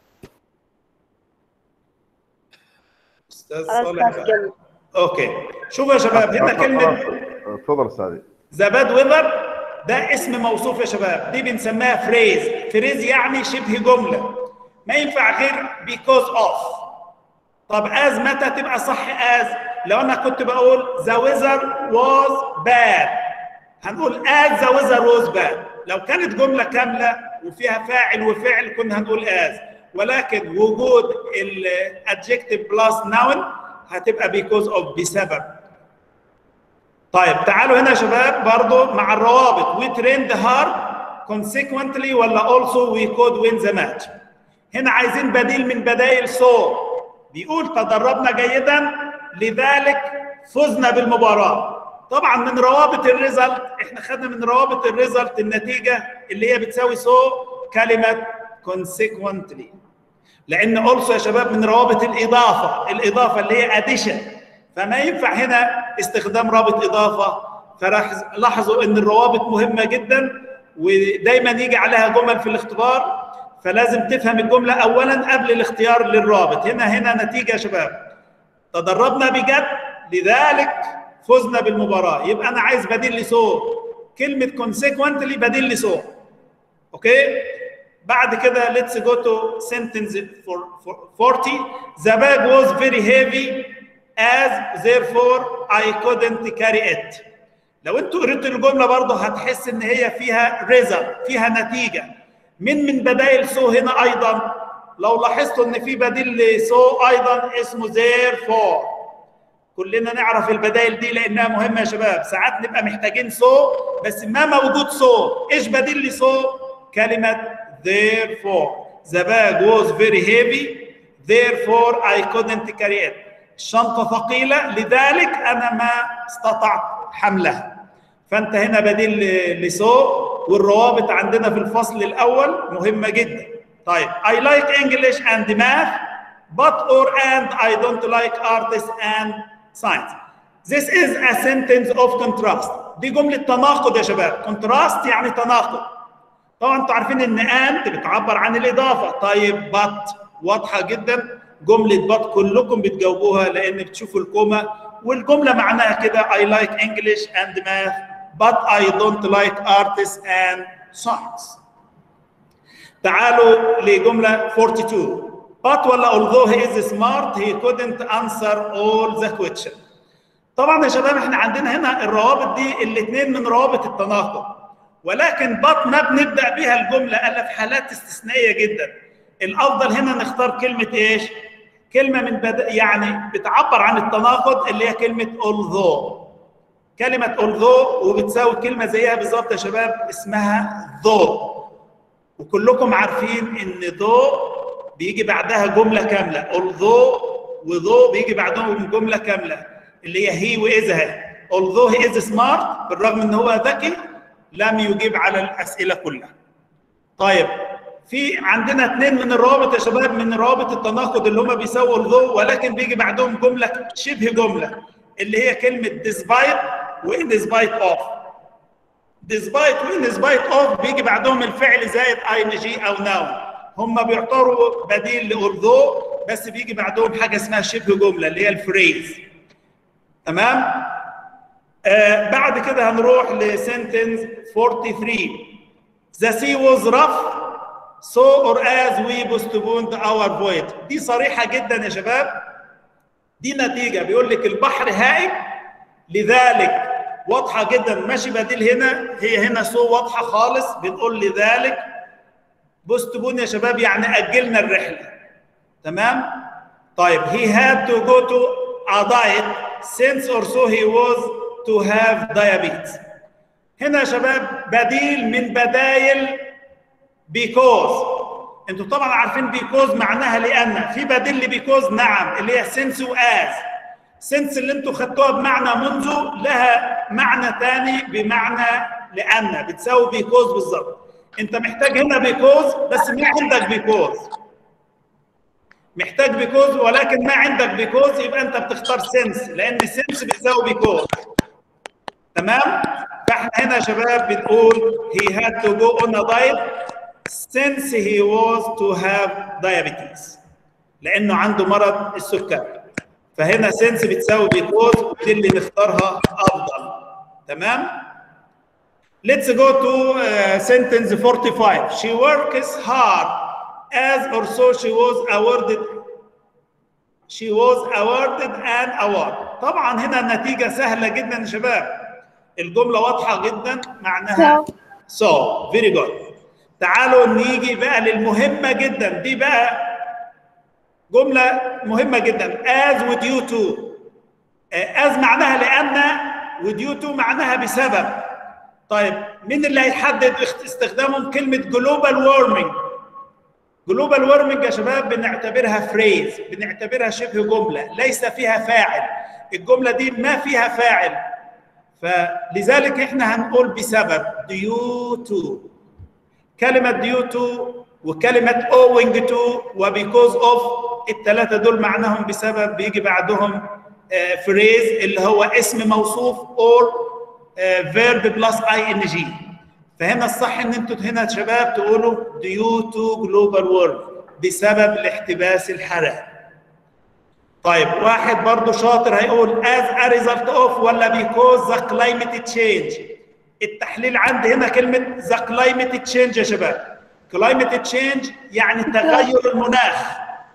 أستاذ صالح بقى. أوكي شوفوا يا شباب هنا كلمة آه، تفضل سعيد زباد ويذر ده اسم موصوف يا شباب دي بنسميها فريز فريز يعني شبه جملة ما ينفع غير because of طب as متى تبقى صح as لو انا كنت بقول the weather was bad هنقول as the weather was bad لو كانت جمله كامله وفيها فاعل وفعل كنا هنقول as ولكن وجود الادجكتيف بلس noun هتبقى because of بسبب طيب تعالوا هنا يا شباب برضو مع الروابط we trained hard consequently ولا also we could win the match هنا عايزين بديل من بدايل so بيقول تدربنا جيدا لذلك فزنا بالمباراه طبعا من روابط الريزلت احنا خدنا من روابط الريزلت النتيجه اللي هي بتساوي سو كلمه consequently لان also يا شباب من روابط الاضافه الاضافه اللي هي addition فما ينفع هنا استخدام رابط اضافه فلاحظوا ان الروابط مهمه جدا ودايما يجي عليها جمل في الاختبار فلازم تفهم الجمله اولا قبل الاختيار للرابط هنا هنا نتيجه يا شباب تدربنا بجد لذلك فزنا بالمباراه يبقى انا عايز بديل لسو كلمه consequently بديل لسو اوكي بعد كده let's go to sentence for, for 40 the bag was very heavy as therefore I couldn't carry it لو انتوا قريتوا الجمله برضه هتحس ان هي فيها result فيها نتيجه من من بدائل سو هنا ايضا لو لاحظتوا ان في بديل لسو ايضا اسمه therefore كلنا نعرف البدائل دي لانها مهمه يا شباب ساعات نبقى محتاجين سو بس ما موجود سو ايش بديل لسو كلمه therefore the bag was very heavy therefore I couldn't carry it الشنطه ثقيله لذلك انا ما استطعت حملها فانت هنا بديل لسو والروابط عندنا في الفصل الاول مهمه جدا طيب I like English and math but or and I don't like artists and science This is a sentence of contrast دي جملة تناقض يا شباب contrast يعني تناقض طبعا انتوا عارفين ان and بتعبر عن الاضافة طيب but واضحة جدا جملة but كلكم بتجاوبوها لان بتشوفوا الكومة والجملة معناها كده I like English and math but I don't like artists and science تعالوا لجملة 42 But ولا although he is smart he couldn't answer all the question. طبعا يا شباب احنا عندنا هنا الروابط دي الاثنين من روابط التناقض ولكن but ما بنبدا بيها الجمله الا في حالات استثنائيه جدا. الافضل هنا نختار كلمه ايش؟ كلمه من بد... يعني بتعبر عن التناقض اللي هي كلمه although. كلمه although وبتساوي كلمه زيها بالظبط يا شباب اسمها though. وكلكم عارفين ان though بيجي بعدها جملة كاملة although وذو بيجي بعدهم جملة كاملة اللي هي هي وإذا although he is smart بالرغم ان هو ذكي لم يجيب على الأسئلة كلها طيب في عندنا اثنين من الروابط يا شباب من روابط التناقض اللي هم بيساووا although ولكن بيجي بعدهم جملة شبه جملة اللي هي كلمة despite و in despite of despite و in despite of بيجي بعدهم الفعل زائد ing أو noun هم بيعتبروا بديل لاولذو بس بيجي بعدهم حاجه اسمها شبه جمله اللي هي الفريز تمام آه بعد كده هنروح لسنتنس 43 The sea was rough so or as we postponed our voyage دي صريحه جدا يا شباب دي نتيجه بيقول لك البحر هائج لذلك واضحه جدا ماشي بديل هنا هي هنا سو واضحه خالص بنقول لذلك بوستبون يا شباب يعني اجلنا الرحله تمام طيب he had to go to a diet since or so he was to have diabetes هنا يا شباب بديل من بدايل because انتوا طبعا عارفين because معناها لان في بديل لبيكوز نعم اللي هي since واز since اللي انتوا خدتوها بمعنى منذ لها معنى ثاني بمعنى لان بتساوي because بالظبط انت محتاج هنا بيكوز بس ما عندك بيكوز محتاج بيكوز ولكن ما عندك بيكوز يبقى انت بتختار سنس لان سنس بتساوي بيكوز تمام فاحنا هنا يا شباب بنقول he had to go on a diet since he was to have diabetes لانه عنده مرض السكر فهنا سنس بتساوي بيكوز ودي اللي نختارها افضل تمام Let's go to uh, sentence 45. She works hard as or so she was awarded she was awarded an award. طبعا هنا النتيجة سهلة جدا يا شباب. الجمله واضحه جدا معناها so very good تعالوا نيجي بقى للمهمه جدا دي بقى جمله مهمه جدا as with you to as معناها لان with you to معناها بسبب طيب مين اللي هيحدد استخدامهم كلمه جلوبال وارمنج جلوبال وارمنج يا شباب بنعتبرها فريز بنعتبرها شبه جمله ليس فيها فاعل الجمله دي ما فيها فاعل فلذلك احنا هنقول بسبب due to كلمه due to وكلمه owing to وبيكوز اوف الثلاثه دول معناهم بسبب بيجي بعدهم فريز اللي هو اسم موصوف اور فيرب بلس اي ان جي فهنا الصح ان انتوا هنا شباب تقولوا due to global warming بسبب الاحتباس الحراري طيب واحد برضه شاطر هيقول as a result of ولا because the climate change التحليل عندي هنا كلمة the climate change يا شباب climate change يعني تغير المناخ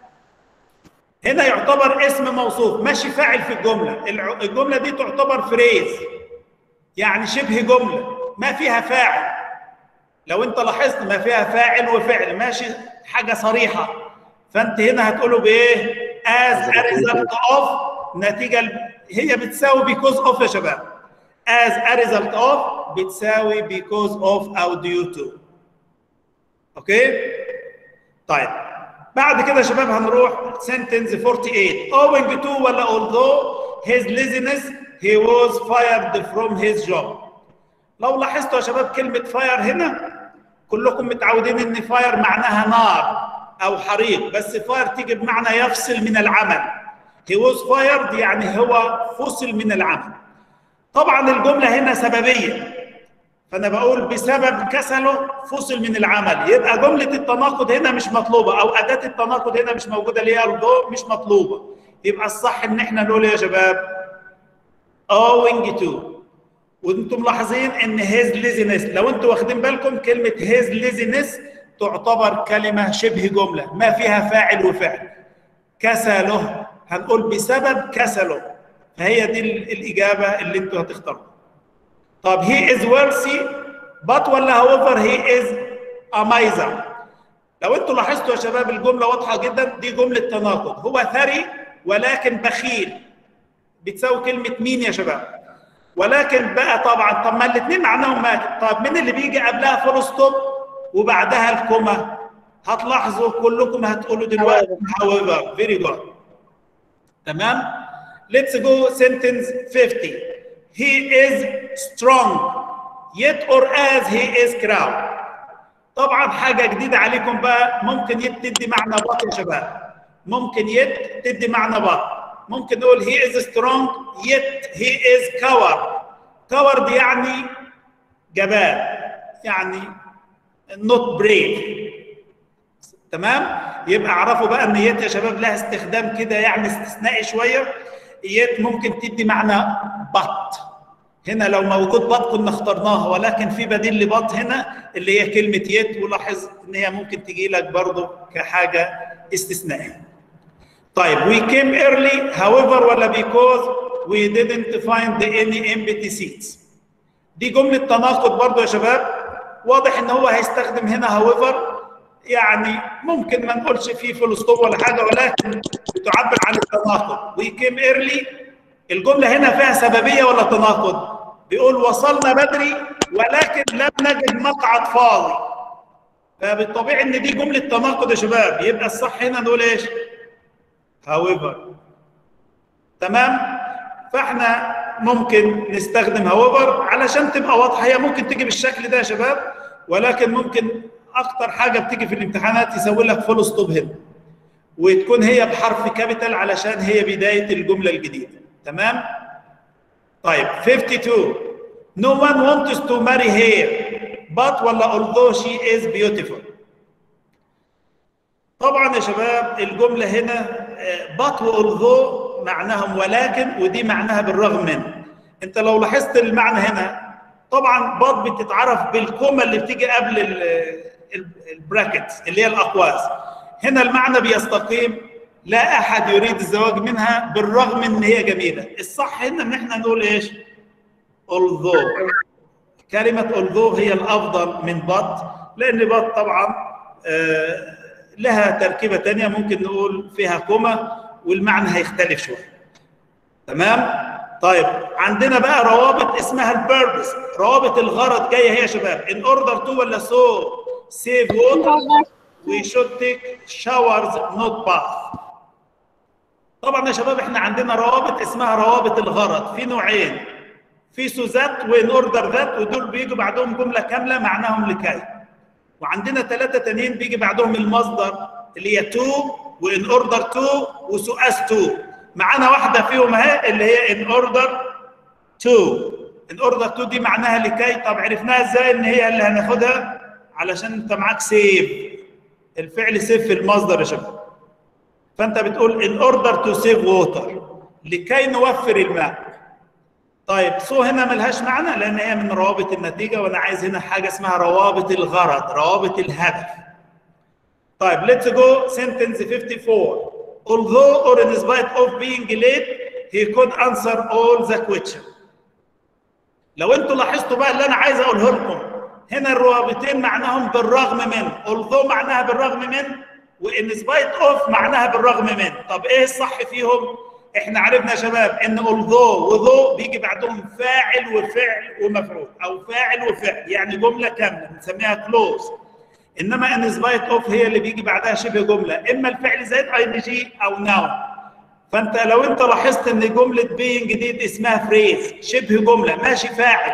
هنا يعتبر اسم موصوف ماشي فاعل في الجملة الجملة دي تعتبر فريز يعني شبه جملة ما فيها فاعل لو انت لاحظت ما فيها فاعل وفعل ماشي حاجة صريحة فانت هنا هتقوله بايه as a result of نتيجة هي بتساوي because of يا شباب as a result of بتساوي because of أو due to أوكي طيب بعد كده يا شباب هنروح sentence 48 owing to ولا although his laziness he was fired from his job لو لاحظتوا يا شباب كلمة fire هنا كلكم متعودين ان fire معناها نار او حريق بس فاير تيجي بمعنى يفصل من العمل he was fired يعني هو فصل من العمل طبعا الجمله هنا سببيه فانا بقول بسبب كسله فصل من العمل يبقى جمله التناقض هنا مش مطلوبه او اداه التناقض هنا مش موجوده اللي هي الضوء مش مطلوبه يبقى الصح ان احنا نقول يا شباب owing to وانتم ملاحظين ان his laziness لو انتم واخدين بالكم كلمه his laziness تعتبر كلمة شبه جملة ما فيها فاعل وفعل كسله هنقول بسبب كسله فهي دي الإجابة اللي انتوا هتختاروها طب he is wealthy but ولا however he is a miser لو انتوا لاحظتوا يا شباب الجملة واضحة جدا دي جملة تناقض هو ثري ولكن بخيل بتساوي كلمة مين يا شباب ولكن بقى طبعا طب ما الاثنين معناهم مات طب مين اللي بيجي قبلها فول ستوب وبعدها الكوما هتلاحظوا كلكم هتقولوا دلوقتي however very good تمام let's go sentence 50 he is strong yet or as he is crowd طبعا حاجه جديده عليكم بقى ممكن يت تدي معنى بط يا شباب ممكن يت تدي معنى بط ممكن نقول he is strong yet he is coward coward يعني جبان يعني not brave تمام يبقى اعرفوا بقى ان يت يا شباب لها استخدام كده يعني استثنائي شويه يت ممكن تدي معنى بط هنا لو موجود بط كنا اخترناها ولكن في بديل لبط هنا اللي هي كلمه يت ولاحظ ان هي ممكن تجي لك برضه كحاجه استثنائيه طيب we came early however ولا because we didn't find any empty seats دي جمله تناقض برضه يا شباب واضح ان هو هيستخدم هنا however يعني ممكن ما نقولش فيه فول ستوب ولا حاجه ولكن بتعبر عن التناقض وي كيم ايرلي الجمله هنا فيها سببيه ولا تناقض بيقول وصلنا بدري ولكن لم نجد مقعد فاضي فبالطبيعي ان دي جمله تناقض يا شباب يبقى الصح هنا نقول ايش however تمام فاحنا ممكن نستخدم however علشان تبقى واضحه هي ممكن تيجي بالشكل ده يا شباب ولكن ممكن اكتر حاجه بتيجي في الامتحانات يسوي لك فول ستوب هنا وتكون هي بحرف كابيتال علشان هي بدايه الجمله الجديده تمام طيب 52 no one wants to marry her but ولا although she is beautiful طبعا يا شباب الجمله هنا but والذو معناهم ولكن ودي معناها بالرغم من انت لو لاحظت المعنى هنا طبعا بط بتتعرف بالكومه اللي بتيجي قبل البراكتس اللي هي الاقواس هنا المعنى بيستقيم لا احد يريد الزواج منها بالرغم ان هي جميله الصح هنا ان احنا نقول ايش although كلمة although هي الأفضل من but لأن but طبعا آه، لها تركيبة تانية ممكن نقول فيها كوما والمعنى هيختلف شوية تمام طيب عندنا بقى روابط اسمها البيربس روابط الغرض جايه هي يا شباب in order to ولا so save water we should take showers not bath طبعا يا شباب احنا عندنا روابط اسمها روابط الغرض في نوعين في so that وان اوردر ذات ودول بيجوا بعدهم جمله كامله معناهم لكي وعندنا ثلاثه تانيين بيجي بعدهم المصدر اللي هي تو وان اوردر تو وسو اس تو معانا واحده فيهم اهي اللي هي ان اوردر تو ان اوردر تو دي معناها لكي طب عرفناها ازاي ان هي اللي هناخدها علشان انت معاك سيف الفعل سيف في المصدر يا شباب فانت بتقول ان اوردر تو سيف ووتر لكي نوفر الماء طيب سو هنا ملهاش معنى لان هي من روابط النتيجه وانا عايز هنا حاجه اسمها روابط الغرض روابط الهدف طيب let's go sentence 54 although or in spite of being late he could answer all the question لو انتوا لاحظتوا بقى اللي انا عايز اقوله لكم هنا الروابطين معناهم بالرغم من although معناها بالرغم من وان spite of معناها بالرغم من طب ايه الصح فيهم احنا عرفنا يا شباب ان although وذو بيجي بعدهم فاعل وفعل ومفعول او فاعل وفعل يعني جمله كامله بنسميها close انما ان سبايت اوف هي اللي بيجي بعدها شبه جمله اما الفعل زائد اي ان جي او ناون فانت لو انت لاحظت ان جمله بينج دي اسمها فريز شبه جمله ماشي فاعل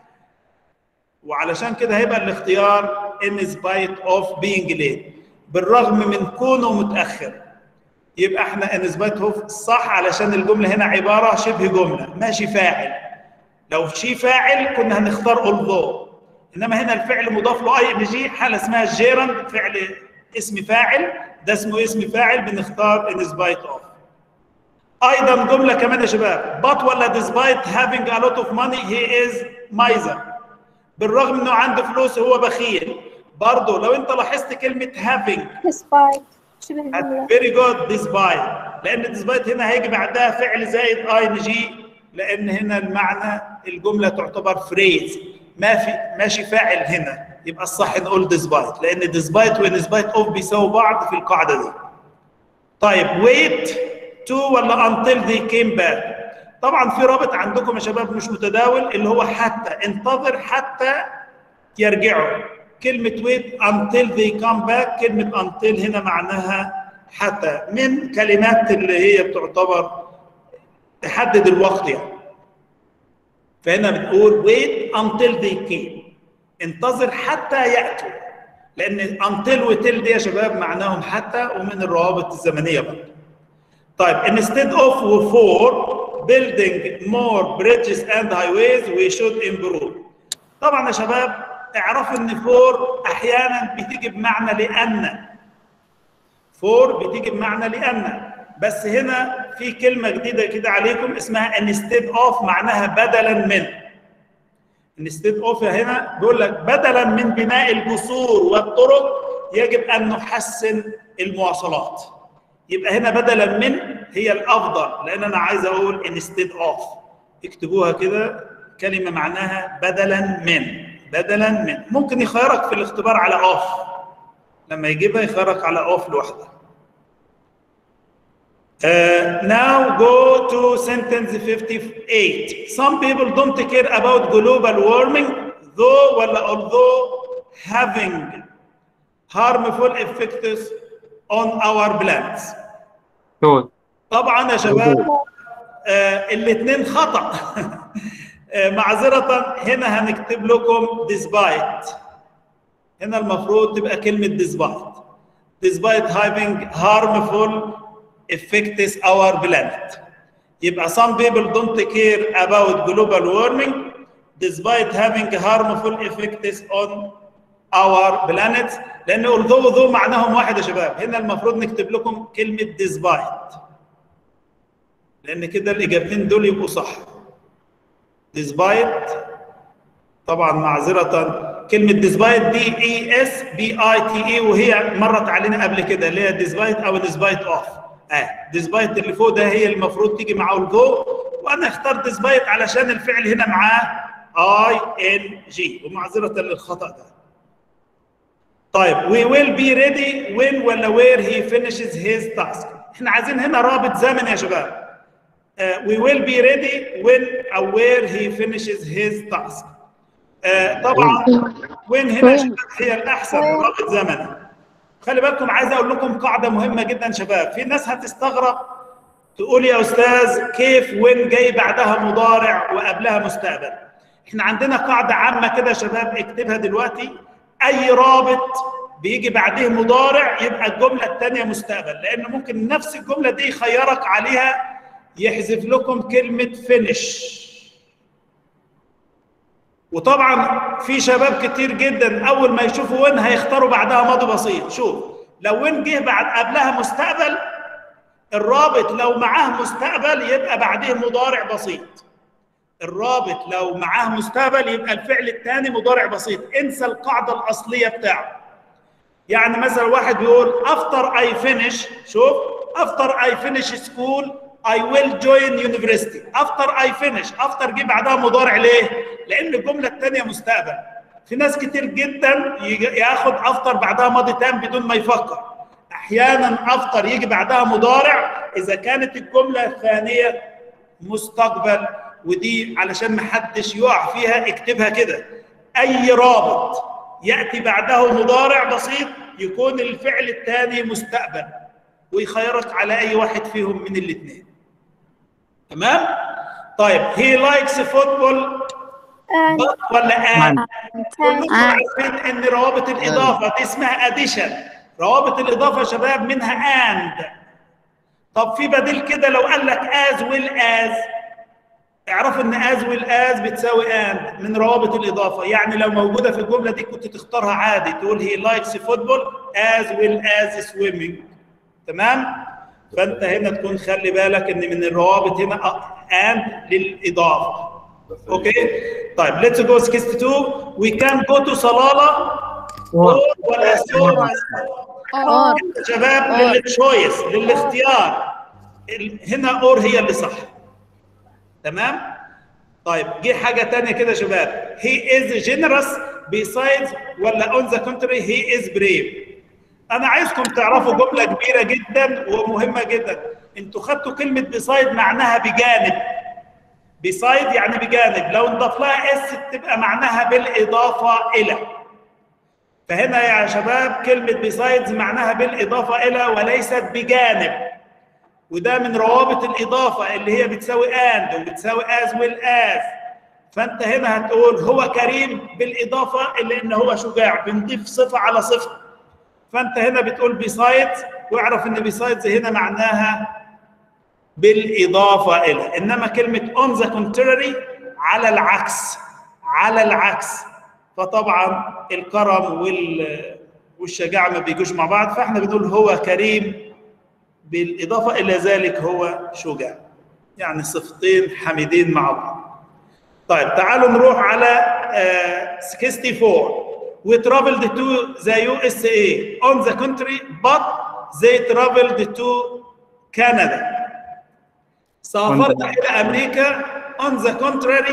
وعلشان كده هيبقى الاختيار ان سبايت اوف بينج ليت بالرغم من كونه متاخر يبقى احنا ان سبايت اوف صح علشان الجمله هنا عباره شبه جمله ماشي فاعل لو شي فاعل كنا هنختار although انما هنا الفعل مضاف له اي ان جي حاله اسمها جيرند فعل اسم فاعل ده اسمه اسم فاعل بنختار ان سبايت اوف ايضا جمله كمان يا شباب but ولا despite having a lot of money he is miser بالرغم انه عنده فلوس هو بخيل برضه لو انت لاحظت كلمه having despite شبه جملة فيري جود despite لان despite هنا هيجي بعدها فعل زائد اي ان جي لان هنا المعنى الجمله تعتبر فريز ما في ماشي فاعل هنا يبقى الصح نقول despite لان despite و despite of بيساووا بعض في القاعده دي طيب wait to ولا until they came back طبعا في رابط عندكم يا شباب مش متداول اللي هو حتى انتظر حتى يرجعوا كلمة wait until they come back كلمة until هنا معناها حتى من كلمات اللي هي بتعتبر تحدد الوقت يعني فهنا بتقول wait until they came انتظر حتى يأتوا لأن until وتل دي يا شباب معناهم حتى ومن الروابط الزمنية برضه طيب instead of و for building more bridges and highways we should improve طبعا يا شباب اعرفوا ان فور احيانا بتيجي بمعنى لان فور بتيجي بمعنى لان بس هنا في كلمه جديده كده عليكم اسمها instead of معناها بدلا من instead of هنا بيقول لك بدلا من بناء الجسور والطرق يجب ان نحسن المواصلات يبقى هنا بدلا من هي الافضل لان انا عايز اقول instead of اكتبوها كده كلمه معناها بدلا من بدلا من ممكن يخيرك في الاختبار على اوف لما يجيبها يخيرك على اوف لوحدها Uh, now go to sentence 58. Some people don't care about global warming, though ولا although having harmful effects on our plants. good طبعا يا شباب آه الاثنين خطأ آه معذرة هنا هنكتب لكم despite هنا المفروض تبقى كلمة despite despite having harmful affects our planet يبقى some people don't care about global warming despite having harmful effects on our planet لان although though معناهم واحد يا شباب هنا المفروض نكتب لكم كلمة despite لان كده الاجابتين دول يبقوا صح despite طبعا معذرة كلمة despite دي اي اس بي اي تي اي وهي مرت علينا قبل كده اللي هي despite او despite of اه despite اللي فوق ده هي المفروض تيجي مع although وانا اخترت ديسبايت علشان الفعل هنا معاه اي ان جي ومعذره للخطا ده طيب we will be ready when ولا where he finishes his task احنا عايزين هنا رابط زمن يا شباب uh, we will be ready when or where he finishes his task uh, طبعا وين هنا يا شباب هي الاحسن رابط زمني خلي بالكم عايز اقول لكم قاعده مهمه جدا شباب في ناس هتستغرب تقول يا استاذ كيف وين جاي بعدها مضارع وقبلها مستقبل احنا عندنا قاعده عامه كده يا شباب اكتبها دلوقتي اي رابط بيجي بعديه مضارع يبقى الجمله الثانيه مستقبل لان ممكن نفس الجمله دي يخيرك عليها يحذف لكم كلمه فينش وطبعا في شباب كتير جدا اول ما يشوفوا وين هيختاروا بعدها ماضي بسيط شوف لو وين جه بعد قبلها مستقبل الرابط لو معاه مستقبل يبقى بعديه مضارع بسيط الرابط لو معاه مستقبل يبقى الفعل الثاني مضارع بسيط انسى القاعده الاصليه بتاعه يعني مثلا واحد بيقول after I finish شوف after I finish school I will join university after I finish after جه بعدها مضارع ليه؟ لأن الجملة الثانية مستقبل في ناس كتير جدا يجي- ياخد after بعدها ماضي تام بدون ما يفكر أحيانا after يجي بعدها مضارع إذا كانت الجملة الثانية مستقبل ودي علشان ما حدش يقع فيها اكتبها كده أي رابط يأتي بعده مضارع بسيط يكون الفعل الثاني مستقبل ويخيرك على أي واحد فيهم من الاثنين تمام؟ طيب he likes football and but ولا and كلكم and عارفين ان روابط الاضافه دي اسمها اديشن روابط الاضافه يا شباب منها and طب في بديل كده لو قال لك as will as اعرف ان as will as بتساوي and من روابط الاضافه يعني لو موجوده في الجمله دي كنت تختارها عادي تقول he likes football as will as swimming تمام فانت هنا تكون خلي بالك ان من الروابط هنا uh, and للاضافه اوكي طيب let's go 62 we can go to صلاله or ولا سو or شباب للتشويس للاختيار ال- هنا اور هي اللي صح تمام طيب جه حاجه تانية كده يا شباب he is generous besides ولا on the contrary he is brave انا عايزكم تعرفوا جمله كبيره جدا ومهمه جدا انتوا خدتوا كلمه بيسايد معناها بجانب بيسايد يعني بجانب لو نضاف لها اس تبقى معناها بالاضافه الى فهنا يا شباب كلمه بيسايدز معناها بالاضافه الى وليست بجانب وده من روابط الاضافه اللي هي بتساوي اند وبتساوي از ويل از فانت هنا هتقول هو كريم بالاضافه الى ان هو شجاع بنضيف صفه على صفه فانت هنا بتقول بيسايدز واعرف ان بيسايدز هنا معناها بالاضافه الى انما كلمه اون ذا كونتراري على العكس على العكس فطبعا الكرم وال والشجاعه ما بيجوش مع بعض فاحنا بنقول هو كريم بالاضافه الى ذلك هو شجاع يعني صفتين حميدين مع بعض طيب تعالوا نروح على آه، 64 we traveled to the USA on the country but they traveled to Canada سافرت إلى أمريكا on the contrary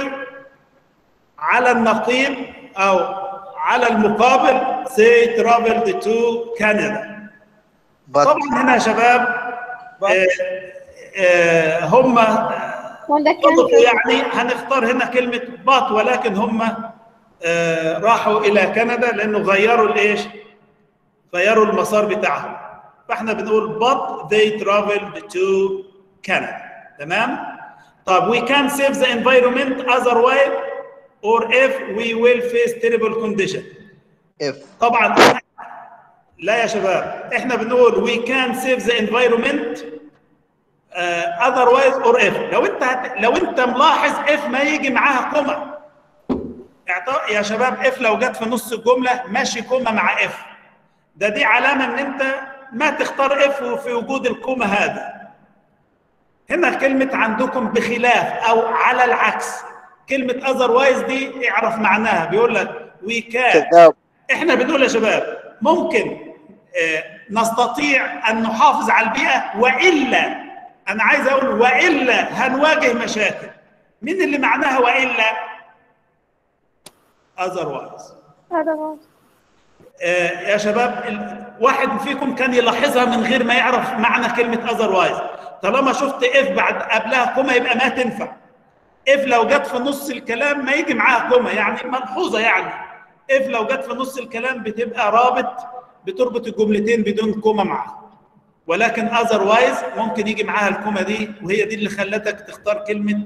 على النقيض أو على المقابل they traveled to Canada طبعا هنا يا شباب آه، آه، هم ولا صدقوا كان يعني هنختار هنا كلمة بات ولكن هم آه، راحوا إلى كندا لأنه غيروا الإيش؟ غيروا المسار بتاعهم فإحنا بنقول but they traveled to Canada تمام؟ طب we can save the environment otherwise or if we will face terrible condition if طبعا لا يا شباب احنا بنقول we can save the environment uh, otherwise or if لو انت هت... لو انت ملاحظ if ما يجي معاها كوما اعط- يا شباب if لو جت في نص الجمله ماشي كوما مع if ده دي علامه ان انت ما تختار if في وجود الكوما هذا هنا كلمه عندكم بخلاف او على العكس كلمه otherwise دي اعرف معناها بيقول لك we can كذاب احنا بنقول يا شباب ممكن آه، نستطيع ان نحافظ على البيئه والا انا عايز اقول والا هنواجه مشاكل مين اللي معناها والا otherwise هذا هو آه، يا شباب ال- واحد فيكم كان يلاحظها من غير ما يعرف معنى كلمة otherwise طالما شفت if بعد قبلها كوما يبقى ما تنفع if لو جت في نص الكلام ما يجي معاها كوما يعني ملحوظة يعني if لو جت في نص الكلام بتبقى رابط بتربط الجملتين بدون كوما معاها ولكن otherwise ممكن يجي معاها الكوما دي وهي دي اللي خلتك تختار كلمة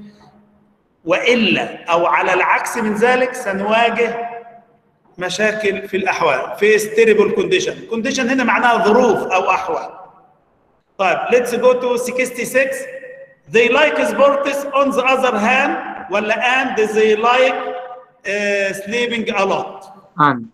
وإلا أو على العكس من ذلك سنواجه مشاكل في الاحوال في ستيربل كونديشن كونديشن هنا معناها ظروف او احوال طيب let's go to 66 they like sports on the other hand ولا and they like uh, sleeping a lot And.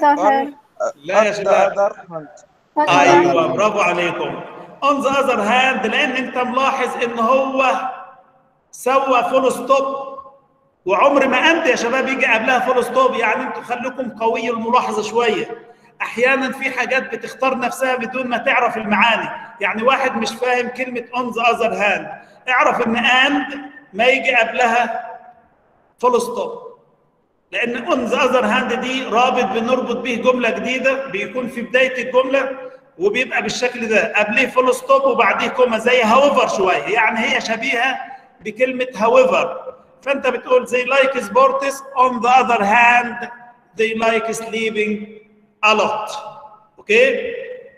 لا يا شباب ايوه برافو عليكم on the other hand لان انت ملاحظ ان هو سوى فول ستوب وعمر ما انت يا شباب يجي قبلها فول ستوب يعني انتوا خليكم قوي الملاحظه شويه احيانا في حاجات بتختار نفسها بدون ما تعرف المعاني يعني واحد مش فاهم كلمه on the other hand اعرف ان and ما يجي قبلها فول ستوب لان on the other hand دي رابط بنربط به جمله جديده بيكون في بدايه الجمله وبيبقى بالشكل ده قبليه فول ستوب وبعديه كوما زي however شويه يعني هي شبيهه بكلمه however فانت بتقول they like sports on the other hand they like sleeping a lot اوكي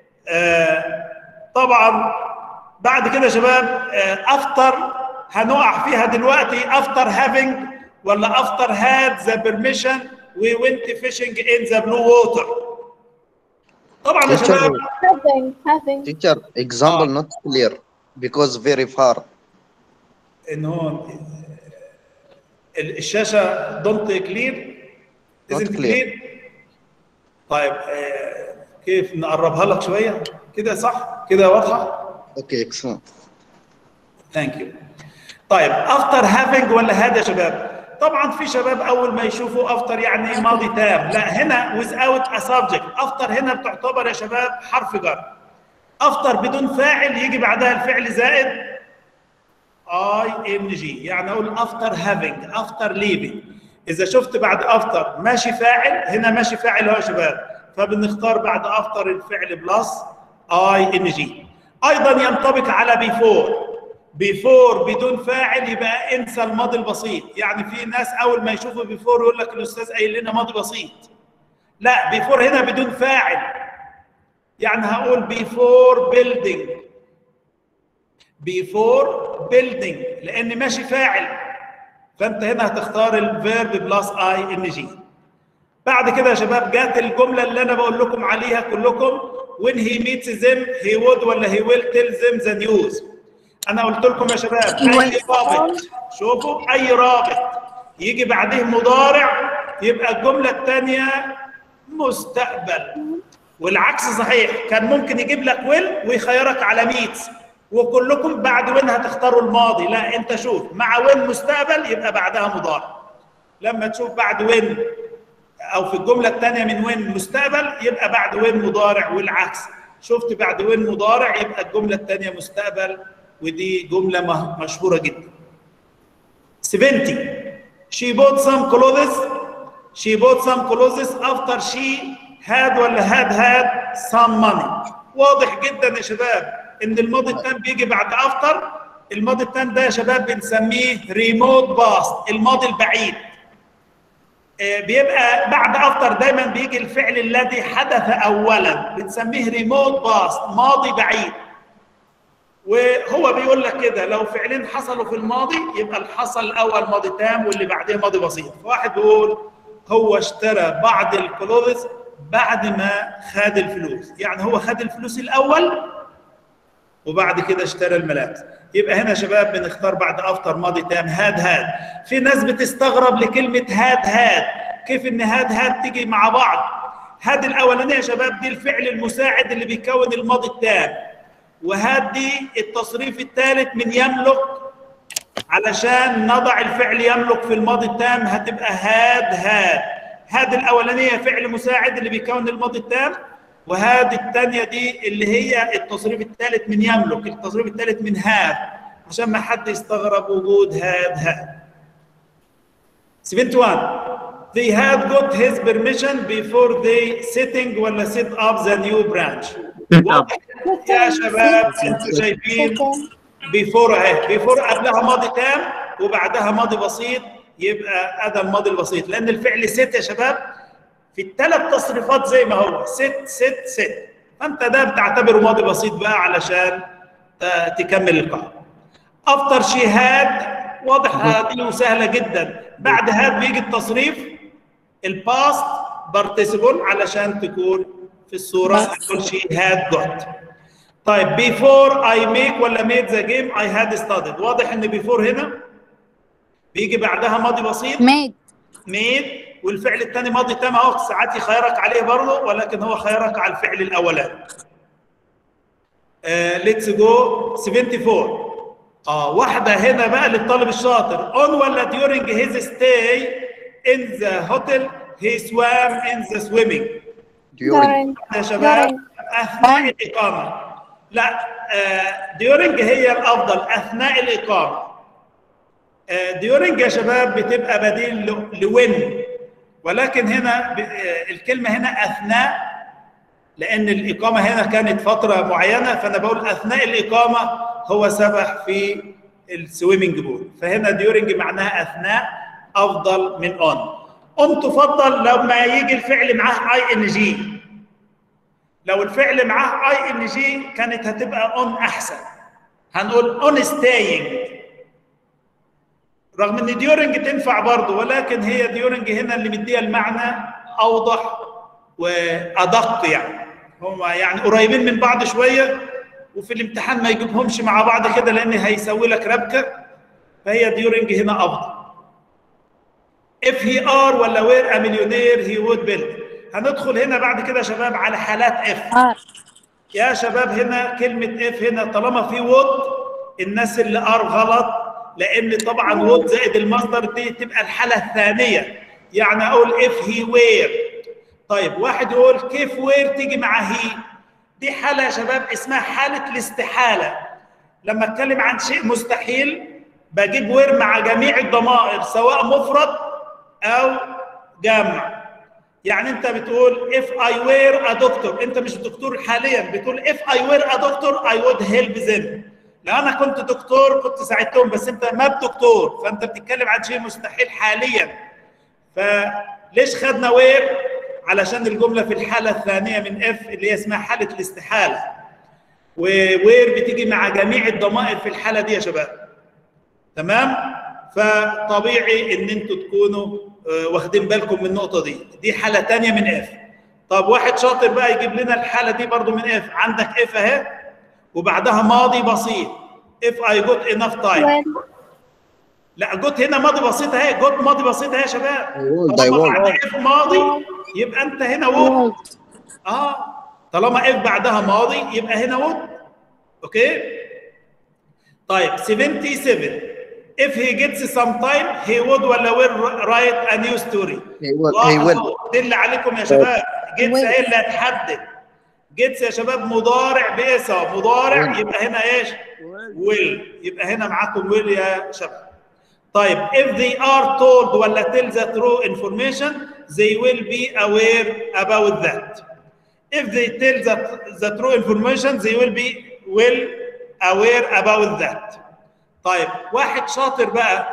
آه طبعا بعد كده يا شباب آه after هنقع فيها دلوقتي after having ولا after had the permission we went fishing in the blue water طبعا يا شباب having having Teacher, example not clear because very far. ان هو ال- الشاشه دونت كلير Not isn't clear. clear طيب آه، كيف نقربها لك شويه كده صح كده واضحه Okay, excellent. ثانك يو طيب افتر هافينج ولا هذا يا شباب طبعا في شباب اول ما يشوفوا افتر يعني ماضي تام لا هنا without a subject افتر هنا بتعتبر يا شباب حرف جر افتر بدون فاعل يجي بعدها الفعل زائد اي ام جي يعني اقول افتر هافينج افتر ليفينج اذا شفت بعد افتر ماشي فاعل هنا ماشي فاعل اهو يا شباب فبنختار بعد افتر الفعل بلس اي ان جي ايضا ينطبق على بيفور بيفور بدون فاعل يبقى انسى الماضي البسيط يعني في ناس اول ما يشوفوا بيفور يقول لك الاستاذ قايل لنا ماضي بسيط لا بيفور هنا بدون فاعل يعني هقول بيفور بيلدينج بيفور بيلدينج لان ماشي فاعل فانت هنا هتختار الفيرب بلس اي ان جي بعد كده يا شباب جات الجمله اللي انا بقول لكم عليها كلكم when he meets them he would ولا he will tell them the news انا قلت لكم يا شباب اي رابط شوفوا اي رابط يجي بعديه مضارع يبقى الجمله الثانيه مستقبل والعكس صحيح كان ممكن يجيب لك ويل ويخيرك على ميتس وكلكم بعد وين هتختاروا الماضي لا انت شوف مع وين مستقبل يبقى بعدها مضارع لما تشوف بعد وين او في الجمله الثانيه من وين مستقبل يبقى بعد وين مضارع والعكس شفت بعد وين مضارع يبقى الجمله الثانيه مستقبل ودي جمله مه- مشهوره جدا 70 she bought some clothes she bought some clothes after she had ولا had had some money واضح جدا يا شباب ان الماضي التام بيجي بعد after الماضي التام ده يا شباب بنسميه remote past الماضي البعيد آه، بيبقى بعد افتر دايما بيجي الفعل الذي حدث اولا بنسميه ريموت باست ماضي بعيد وهو بيقول لك كده لو فعلين حصلوا في الماضي يبقى الحصل الاول ماضي تام واللي بعديه ماضي بسيط فواحد بيقول هو اشترى بعض الكلوذز بعد ما خد الفلوس يعني هو خد الفلوس الاول وبعد كده اشترى الملابس يبقى هنا يا شباب بنختار بعد افتر ماضي تام هاد هاد في ناس بتستغرب لكلمه هاد هاد كيف ان هاد هاد تيجي مع بعض هاد الاولانيه يا شباب دي الفعل المساعد اللي بيكون الماضي التام وهاد دي التصريف الثالث من يملك علشان نضع الفعل يملك في الماضي التام هتبقى هاد هاد هاد الاولانيه فعل مساعد اللي بيكون الماضي التام وهذه الثانيه دي اللي هي التصريف الثالث من يملك التصريف الثالث من هاد عشان ما حد يستغرب وجود had had 71 they had got his permission before they setting ولا set up the new branch واضح يا شباب انتوا شايفين بيفور اهي بيفور قبلها ماضي تام وبعدها ماضي بسيط يبقى ادى الماضي البسيط لان الفعل ست يا شباب في الثلاث تصريفات زي ما هو ست ست ست فانت ده بتعتبره ماضي بسيط بقى علشان ت- تكمل القاعده افتر شي هاد واضح هذه وسهله جدا بعد هاد بيجي التصريف الباست بارتيسيبل علشان تكون في الصوره اول شيء هاد جوت طيب بيفور اي ميك ولا ميد ذا جيم اي هاد ستادد واضح ان بيفور هنا بيجي بعدها ماضي بسيط ميد ميد والفعل الثاني ماضي تام اهو ساعات يخيرك عليه برضه ولكن هو خيرك على الفعل الاولاني ليتس جو 74 اه واحده هنا بقى للطالب الشاطر اون ولا during his stay in the hotel he swam in the swimming during يا شباب اثناء الاقامه لا ديورنج هي الافضل اثناء الاقامه ديورنج يا شباب بتبقى بديل لوين ولكن هنا ب- آه، الكلمه هنا اثناء لان الاقامه هنا كانت فتره معينه فانا بقول اثناء الاقامه هو سبح في السويمنج بول فهنا ديورنج معناها اثناء افضل من اون اون تفضل لما يجي الفعل معاه اي ان جي لو الفعل معاه اي ان جي كانت هتبقى اون احسن هنقول اون ستاينج رغم ان ديورنج تنفع برضه ولكن هي ديورنج هنا اللي مديها المعنى اوضح وادق يعني هم يعني قريبين من بعض شويه وفي الامتحان ما يجيبهمش مع بعض كده لان هيسوي لك ربكه فهي ديورنج هنا افضل if he are ولا were a millionaire he would build هندخل هنا بعد كده يا شباب على حالات اف ار يا شباب هنا كلمة اف هنا طالما في وود الناس اللي ار غلط لأن طبعا وود زائد المصدر دي تبقى الحالة الثانية يعني أقول اف هي وير طيب واحد يقول كيف وير تيجي مع هي دي حالة يا شباب اسمها حالة الاستحالة لما اتكلم عن شيء مستحيل بجيب وير مع جميع الضمائر سواء مفرد أو جمع يعني انت بتقول if I were a doctor انت مش دكتور حاليا بتقول if I were a doctor I would help them لو انا كنت دكتور كنت ساعدتهم بس انت ما بدكتور فانت بتتكلم عن شيء مستحيل حاليا فليش خدنا وير علشان الجمله في الحاله الثانيه من اف اللي هي اسمها حاله الاستحاله ووير بتيجي مع جميع الضمائر في الحاله دي يا شباب تمام فطبيعي ان انتوا تكونوا آه، واخدين بالكم من النقطه دي دي حاله تانية من اف طب واحد شاطر بقى يجيب لنا الحاله دي برضو من اف عندك اف اهي وبعدها ماضي بسيط if I got enough time لا جوت هنا ماضي بسيط اهي جوت ماضي بسيط اهي يا شباب would I طالما would بعد اف ماضي يبقى انت هنا وود اه طالما اف بعدها ماضي يبقى هنا وود اوكي طيب 77 if he gets some time he would ولا will write a new story he will he will دي اللي عليكم يا شباب جيتس هي اللي هتحدد جيتس يا شباب مضارع باسم مضارع will. يبقى هنا ايش ويل يبقى هنا معاكم ويل يا شباب طيب if they are told ولا tell the true information they will be aware about that if they tell the, the true information they will be well aware about that طيب واحد شاطر بقى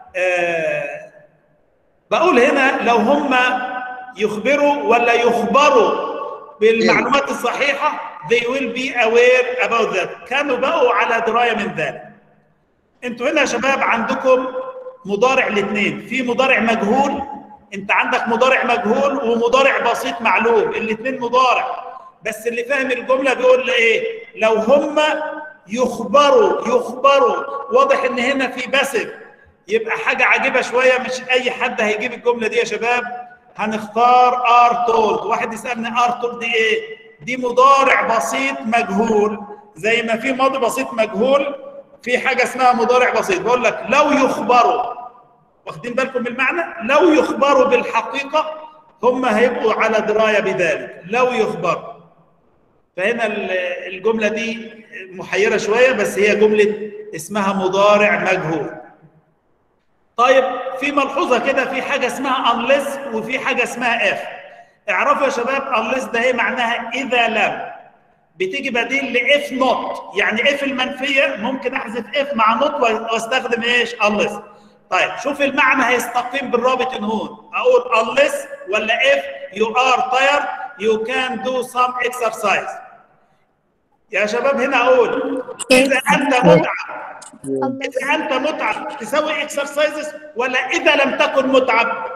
آه بقول هنا لو هم يخبروا ولا يخبروا بالمعلومات الصحيحة they will be aware about that كانوا بقوا على دراية من ذلك انتوا هنا يا شباب عندكم مضارع الاثنين في مضارع مجهول انت عندك مضارع مجهول ومضارع بسيط معلوم الاثنين مضارع بس اللي فاهم الجملة بيقول لي ايه لو هم يخبروا يخبروا واضح ان هنا في باسف يبقى حاجة عجيبة شوية مش أي حد هيجيب الجملة دي يا شباب هنختار ار تولد واحد يسألني ار تولد دي إيه؟ دي مضارع بسيط مجهول زي ما في ماضي بسيط مجهول في حاجة اسمها مضارع بسيط بقول لك لو يخبروا واخدين بالكم من المعنى؟ لو يخبروا بالحقيقة هم هيبقوا على دراية بذلك لو يخبروا فهنا ال- الجملة دي محيرة شوية بس هي جملة اسمها مضارع مجهول طيب في ملحوظه كده في حاجه اسمها unless وفي حاجه اسمها if اعرفوا يا شباب unless ده هي معناها اذا لم بتيجي بديل لاف نوت يعني اف المنفيه ممكن احذف اف مع نوت واستخدم ايش unless طيب شوف المعنى هيستقيم بالرابط هون اقول unless ولا if you are tired you can do some exercise يا شباب هنا اقول اذا انت متعب اذا انت متعب تسوي exercises ولا اذا لم تكن متعب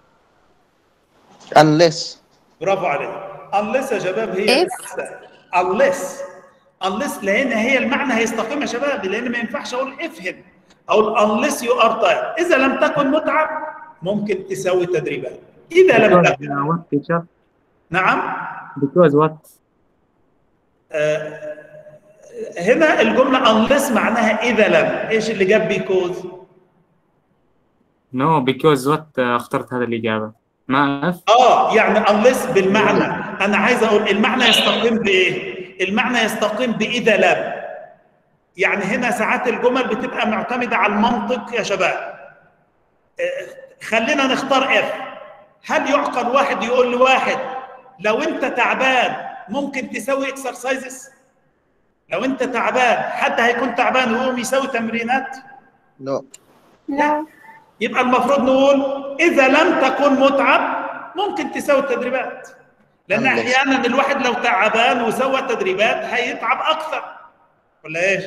unless برافو عليك unless يا شباب هي If. unless unless لان هي المعنى هيستقيم يا شباب لان ما ينفعش اقول if هنا اقول unless you are tired اذا لم تكن متعب ممكن تسوي تدريبات اذا لم Because تكن uh, what teacher? نعم Because what? آه، هنا الجمله unless معناها اذا لم ايش اللي جاب because No, because what uh, اخترت هذا الإجابة. ما F. اه يعني unless بالمعنى انا عايز اقول المعنى يستقيم بايه المعنى يستقيم باذا لم يعني هنا ساعات الجمل بتبقى معتمده على المنطق يا شباب آه، خلينا نختار اف هل يعقل واحد يقول لواحد لو انت تعبان ممكن تسوي اكسرسايزز لو انت تعبان حد هيكون تعبان ويقوم يسوي تمرينات no لا يبقى المفروض نقول اذا لم تكن متعب ممكن تسوي التدريبات لان الله. احيانا الواحد لو تعبان وسوى تدريبات هيتعب اكثر ولا ايش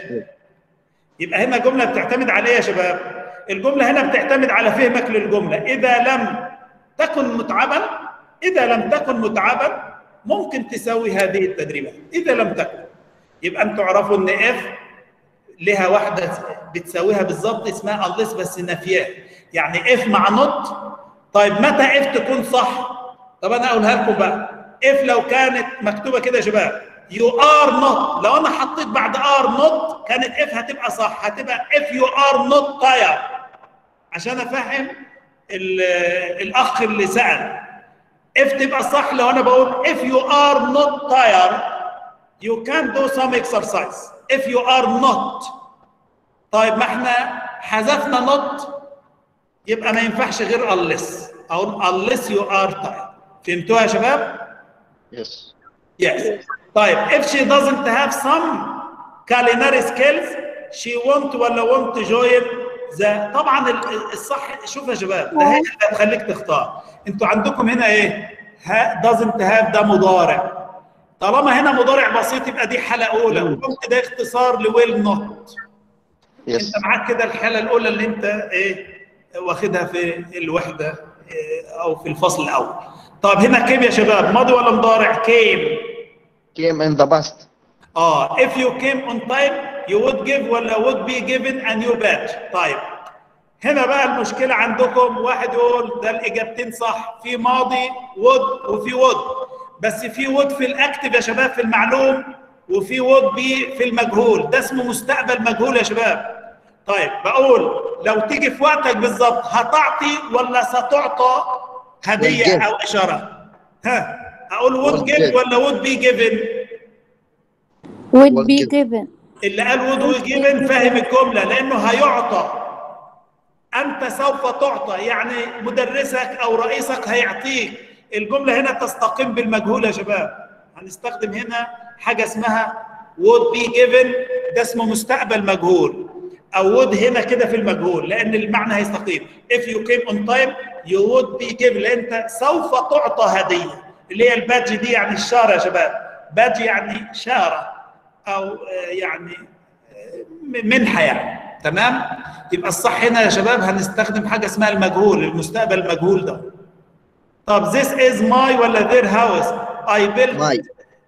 يبقى هنا جمله بتعتمد على ايه يا شباب الجمله هنا بتعتمد على فهمك للجمله اذا لم تكن متعبا اذا لم تكن متعبا ممكن تسوي هذه التدريبات اذا لم تكن يبقى انتوا اعرفوا ان اف لها واحده بتساويها بالظبط اسمها unless بس نافيه يعني اف مع نوت طيب متى اف تكون صح طب انا اقولها لكم بقى اف لو كانت مكتوبه كده يا شباب يو ار نوت لو انا حطيت بعد ار نوت كانت اف هتبقى صح هتبقى اف يو ار نوت تاير عشان افهم ال- الاخ اللي سال اف تبقى صح لو انا بقول if you are not tired you can do some exercise if you are not طيب ما احنا حذفنا not يبقى ما ينفعش غير unless او unless you are tired فهمتوها يا شباب؟ yes Yes. طيب if she doesn't have some culinary skills she won't ولا won't join the طبعا ال- الصح شوف يا شباب ده هي اللي هتخليك تختار انتوا عندكم هنا ايه ها doesn't have ده مضارع طالما هنا مضارع بسيط يبقى دي حالة أولى وقمت ده اختصار لويل نوت yes انت معاك كده الحالة الأولى اللي انت ايه واخدها في الوحدة إيه أو في الفصل الأول طب هنا كيم يا شباب ماضي ولا مضارع كيم came in the past اه if you came on time you would give ولا would be given a new badge طيب هنا بقى المشكلة عندكم واحد يقول ده الإجابتين صح في ماضي would وفي would بس في would في الأكتف يا شباب في المعلوم وفي would be في المجهول ده اسمه مستقبل مجهول يا شباب طيب بقول لو تيجي في وقتك بالظبط هتعطي ولا ستعطى هدية Will give. أو إشارة ها أقول would Will give give. ولا would be given would Will be give. given اللي قال would will given فاهم الجملة لأنه هيعطى أنت سوف تعطى يعني مدرسك أو رئيسك هيعطيك الجملة هنا تستقيم بالمجهول يا شباب هنستخدم هنا حاجة اسمها would be given ده اسمه مستقبل مجهول أو would هنا كده في المجهول لأن المعنى هيستقيم if you came on time you would be given لأن أنت سوف تعطى هدية اللي هي البادج دي يعني الشارة يا شباب بادج يعني شارة أو آه، يعني منحه يعني تمام يبقى الصح هنا يا شباب هنستخدم حاجه اسمها المجهول المستقبل المجهول ده طب this is my ولا their house I built my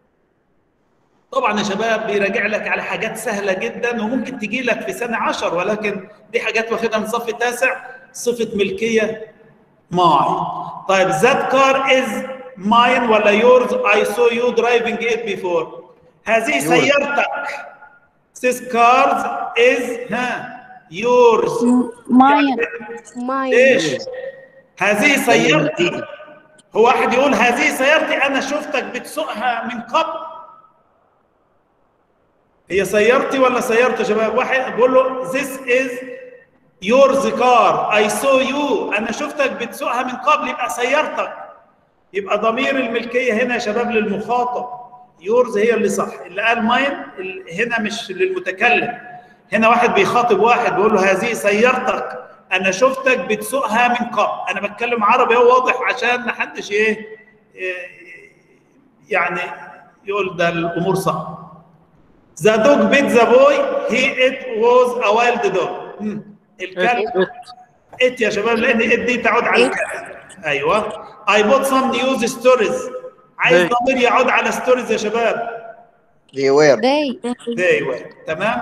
طبعا يا شباب بيراجع لك على حاجات سهله جدا وممكن تجي لك في سنه عشر ولكن دي حاجات واخدها من صف التاسع صفه ملكيه ماي طيب that car is mine ولا yours I saw you driving it before هذه Yours. سيارتك this car is ها yours mine ايش هذه سيارتي هو واحد يقول هذه سيارتي انا شفتك بتسوقها من قبل هي سيارتي ولا سيارته يا شباب واحد بقول له this is yours car I saw you انا شفتك بتسوقها من قبل يبقى سيارتك يبقى ضمير الملكيه هنا يا شباب للمخاطب يورز هي اللي صح اللي قال ماين ال- هنا مش للمتكلم هنا واحد بيخاطب واحد بيقول له هذه سيارتك انا شفتك بتسوقها من قبل انا بتكلم عربي هو واضح عشان ما حدش ايه إيه، يعني يقول ده الامور صعبه ذا دوج بيت ذا بوي هي ات واز ا وايلد دوج الكلب ات يا شباب لان ات دي تعود على الكلب ايوه اي بوت سم نيوز ستوريز عايز They. ضمير يعود على ستوريز يا شباب They were. They. they were تمام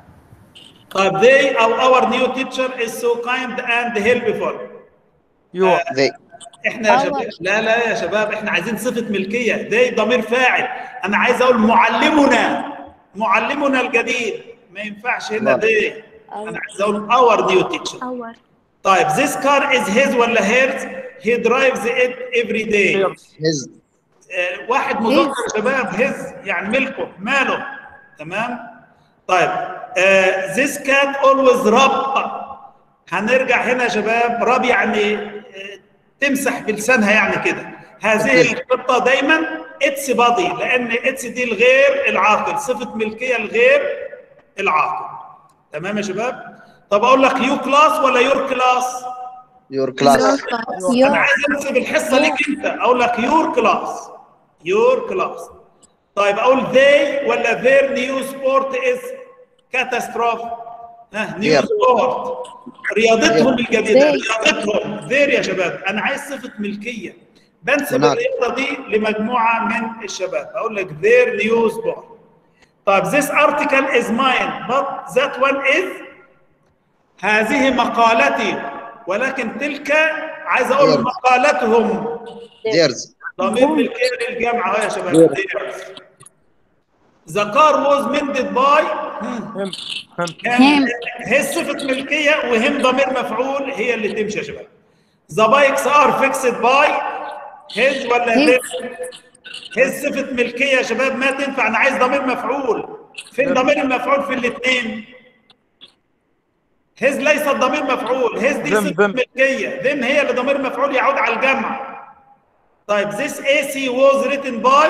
طيب they او our new teacher is so kind and helpful You are. They. احنا يا our. شباب لا لا يا شباب احنا عايزين صفة ملكية they ضمير فاعل انا عايز اقول معلمنا معلمنا الجديد ما ينفعش هنا نعم. they انا عايز اقول our new teacher Our. طيب this car is his ولا hers he drives it every day Yours. His. آه، واحد مذكر يا شباب هز يعني ملكه ماله تمام طيب آه this cat always rub هنرجع هنا يا شباب رب يعني آه، تمسح بلسانها يعني كده هذه أكيد. القطه دايما اتس بادي لان اتس دي الغير العاقل صفه ملكيه الغير العاقل تمام يا شباب طب اقول لك يو كلاس ولا يور كلاس Your class. انا Your. عايز انسب الحصه ليك انت اقول لك يور كلاس يور كلاس طيب اقول they ولا their new sport is catastrophe ها نيو Their. سبورت رياضتهم Their. الجديده They. رياضتهم their يا شباب انا عايز صفه ملكيه بنسب هناك. الرياضه دي لمجموعه من الشباب اقول لك their new sport طيب this article is mine but that one is هذه مقالتي ولكن تلك عايز اقول Theirs. مقالتهم Theirs. ضمير ملكيه للجامعه أهو يا شباب ذا كار واز مندد باي Him. Him. كان هي صفه ملكيه وهم ضمير مفعول هي اللي تمشي يا شباب ذا بايكس ار فيكسد باي هيز ولا His. هيز صفه ملكيه يا شباب ما تنفع انا عايز ضمير مفعول فين ضمير المفعول في الاثنين هيز ليست ضمير مفعول هيز دي Them, صفه them. ملكيه ذم هي اللي ضمير مفعول يعود على الجمع طيب this AC was written by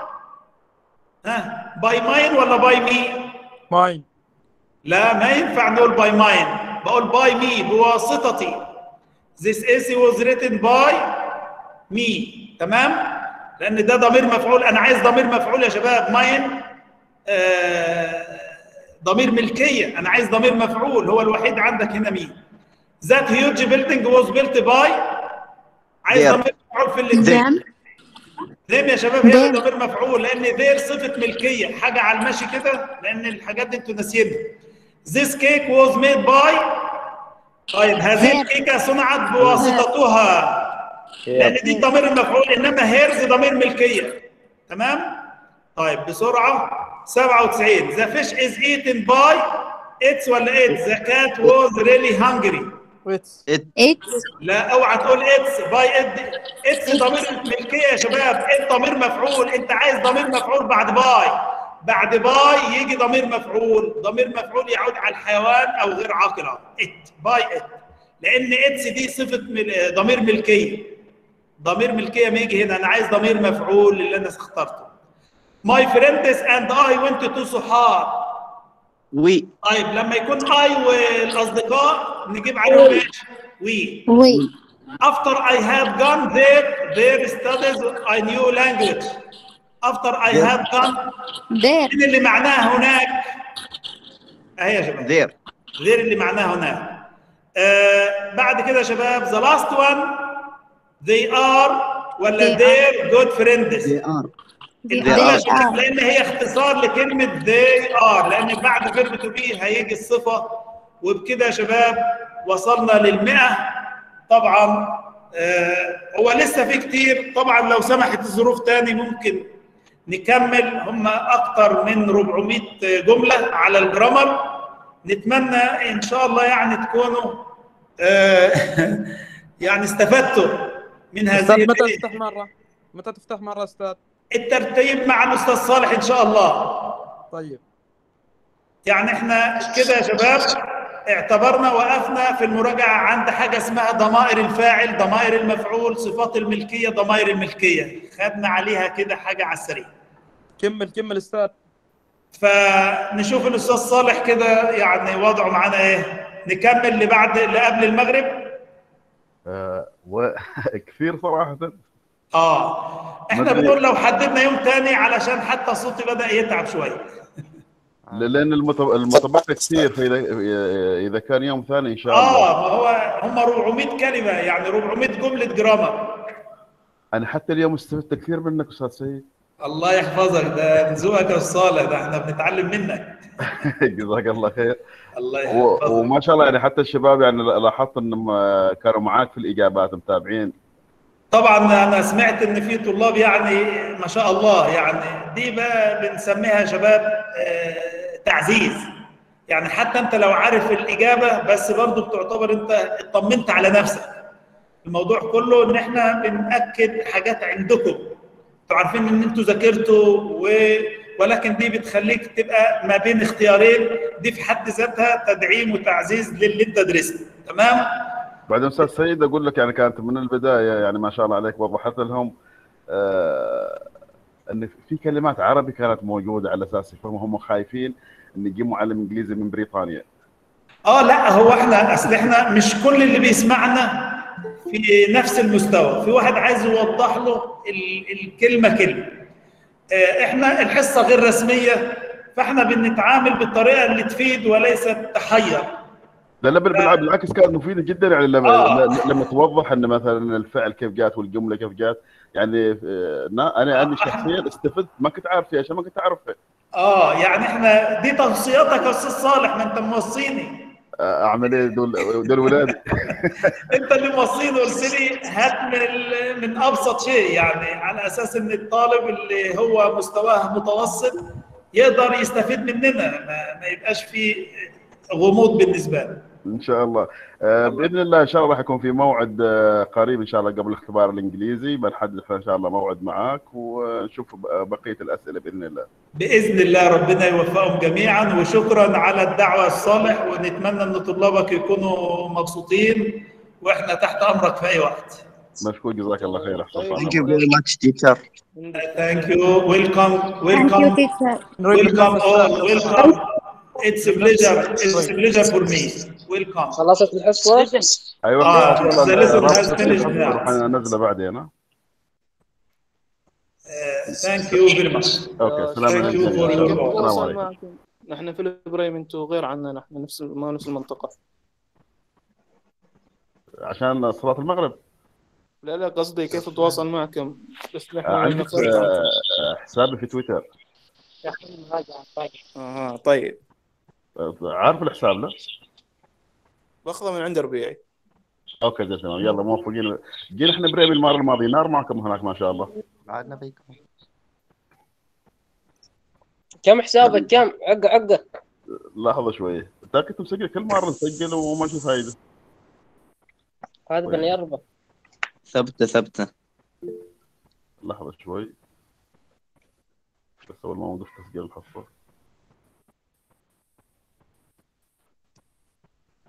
ها by mine ولا by me Mine. لا ما ينفع نقول by mine بقول by me بواسطتي this AC was written by me تمام لان ده ضمير مفعول انا عايز ضمير مفعول يا شباب mine آه ضمير ملكيه انا عايز ضمير مفعول هو الوحيد عندك هنا مين that huge building was built by عايز There. ضمير مفعول في الاثنين Them. ذم يا شباب هي Them. ضمير مفعول لان ذير صفه ملكيه حاجه على المشي كده لان الحاجات دي انتوا ناسيينها This cake was made by طيب هذه Her. الكيكه صنعت بواسطتها لان دي ضمير المفعول انما هيرز ضمير ملكيه تمام طيب بسرعه 97 The fish is eaten by its ولا it The cat was really hungry It's. It. It's. لا اوعى تقول اتس باي ات اتس ضمير ملكيه يا شباب ات ضمير مفعول انت عايز ضمير مفعول بعد باي بعد باي يجي ضمير مفعول ضمير مفعول يعود على الحيوان او غير عاقل ات باي ات لان اتس دي صفه مل... ضمير ملكيه ضمير ملكيه ما يجي هنا انا عايز ضمير مفعول اللي انا اخترته ماي فريندز اند اي ونت تو سحار We. طيب لما يكون اي والاصدقاء نجيب عليهم ايش؟ وي We. After I had gone there, there studies a new language. After I had gone, There. من اللي معناه هناك؟ أهي يا شباب. There. غير اللي معناه هناك. آه بعد كده يا شباب the last one they are ولا They their good friends. They are. الدولة are. يا شباب لأن هي اختصار لكلمة they are لأن بعد فيرب تو بي هيجي الصفة وبكده يا شباب وصلنا للمئة طبعا آه هو لسه في كتير طبعا لو سمحت الظروف تاني ممكن نكمل هم أكتر من 400 جملة على الجرامر نتمنى إن شاء الله يعني تكونوا آه يعني استفدتوا من هذه أستاذ متى الفيديو. تفتح مرة؟ متى تفتح مرة أستاذ؟ الترتيب مع الأستاذ صالح إن شاء الله طيب. يعني احنا كده يا شباب اعتبرنا وقفنا في المراجعة عند حاجة اسمها ضمائر الفاعل ضمائر المفعول صفات الملكية ضمائر الملكية خدنا عليها كده حاجة على السريع كمل كمل استاذ فنشوف الأستاذ صالح كده يعني وضعه معانا ايه نكمل اللي بعد اللي قبل المغرب آه، وكثير صراحه اه احنا مدري. بنقول لو حددنا يوم تاني علشان حتى صوتي بدأ يتعب شوية لان المت- المتبقى كثير فاذا اذا كان يوم ثاني ان شاء الله اه ما هو هم 400 كلمة يعني 400 جملة جرامر انا حتى اليوم استفدت كثير منك استاذ سيد الله يحفظك ده من ذوقك يا أستاذ صالح ده احنا بنتعلم منك جزاك الله خير الله و- يحفظك وما شاء الله يعني حتى الشباب يعني لاحظت انهم آه، كانوا معاك في الاجابات متابعين طبعا انا سمعت ان في طلاب يعني ما شاء الله يعني دي بقى بنسميها يا شباب آه، تعزيز يعني حتى انت لو عارف الاجابه بس برضه بتعتبر انت اطمنت على نفسك الموضوع كله ان احنا بناكد حاجات عندكم انتوا عارفين ان انتوا ذاكرتوا و... ولكن دي بتخليك تبقى ما بين اختيارين دي في حد ذاتها تدعيم وتعزيز للي انت درسته تمام بعدين استاذ سيد اقول لك يعني كانت من البدايه يعني ما شاء الله عليك وضحت لهم آه ان في كلمات عربي كانت موجوده على اساس يفهموا هم خايفين ان يجي معلم انجليزي من بريطانيا اه لا هو احنا اصل احنا مش كل اللي بيسمعنا في نفس المستوى في واحد عايز يوضح له ال- الكلمه كلمه آه، احنا الحصه غير رسميه فاحنا بنتعامل بالطريقه اللي تفيد وليست تحير لا لا بال- بالع- بالعكس كانت مفيده جدا يعني لما آه. ل- لما توضح ان مثلا الفعل كيف جات والجمله كيف جات يعني آه، نا- انا انا شخصيا استفدت ما كنت عارف فيها اشياء ما كنت اعرفها اه يعني احنا دي توصياتك يا استاذ صالح ما انت موصيني آه، اعمل ايه دول دول ولادي انت اللي موصيني قلت لي هات من ال- من ابسط شيء يعني على اساس ان الطالب اللي هو مستواه متوسط يقدر يستفيد مننا ما, ما يبقاش فيه غموض بالنسبه له ان شاء الله آه، باذن الله ان شاء الله راح يكون في موعد آه، قريب ان شاء الله قبل الاختبار الانجليزي بنحدد ان شاء الله موعد معاك ونشوف ب- بقيه الاسئله باذن الله باذن الله ربنا يوفقهم جميعا وشكرا على الدعوه الصالح ونتمنى ان طلابك يكونوا مبسوطين واحنا تحت امرك في اي وقت مشكور جزاك الله خير احسن Thank you very much, teacher. ثانك يو ويلكم Thank you, ويلكم teacher. ويلكم all ويلكم اتس بليجر اتس بليجر فور مي ويلكم خلصت الحصة؟ ايوه آه، ان شاء the الله lesson has رابط finished now. راح انزله بعدين ها ثانك يو فيري ماتش اوكي السلام Thank you for عليكم your- السلام عليكم نحن في البرايم انتوا غير عنا نحن نفس ما نفس المنطقة عشان صلاه المغرب لا لا قصدي كيف اتواصل معكم بس نحن آه، عندك نفس- آه، حسابي في تويتر اها طيب آه، عارف الحساب لا؟ باخذه من عند ربيعي اوكي زين تمام يلا موفقين جينا احنا بريم المره الماضيه نار معكم هناك ما شاء الله بعدنا بيكم. كم حسابك كم؟ عقة عقة لحظه شويه انت كنت مسجل كل مره نسجل وما في فايده هذا بني أربعة ثبتة ثبتة. لحظه شوي بس اول ما وقف تسجيل الحصه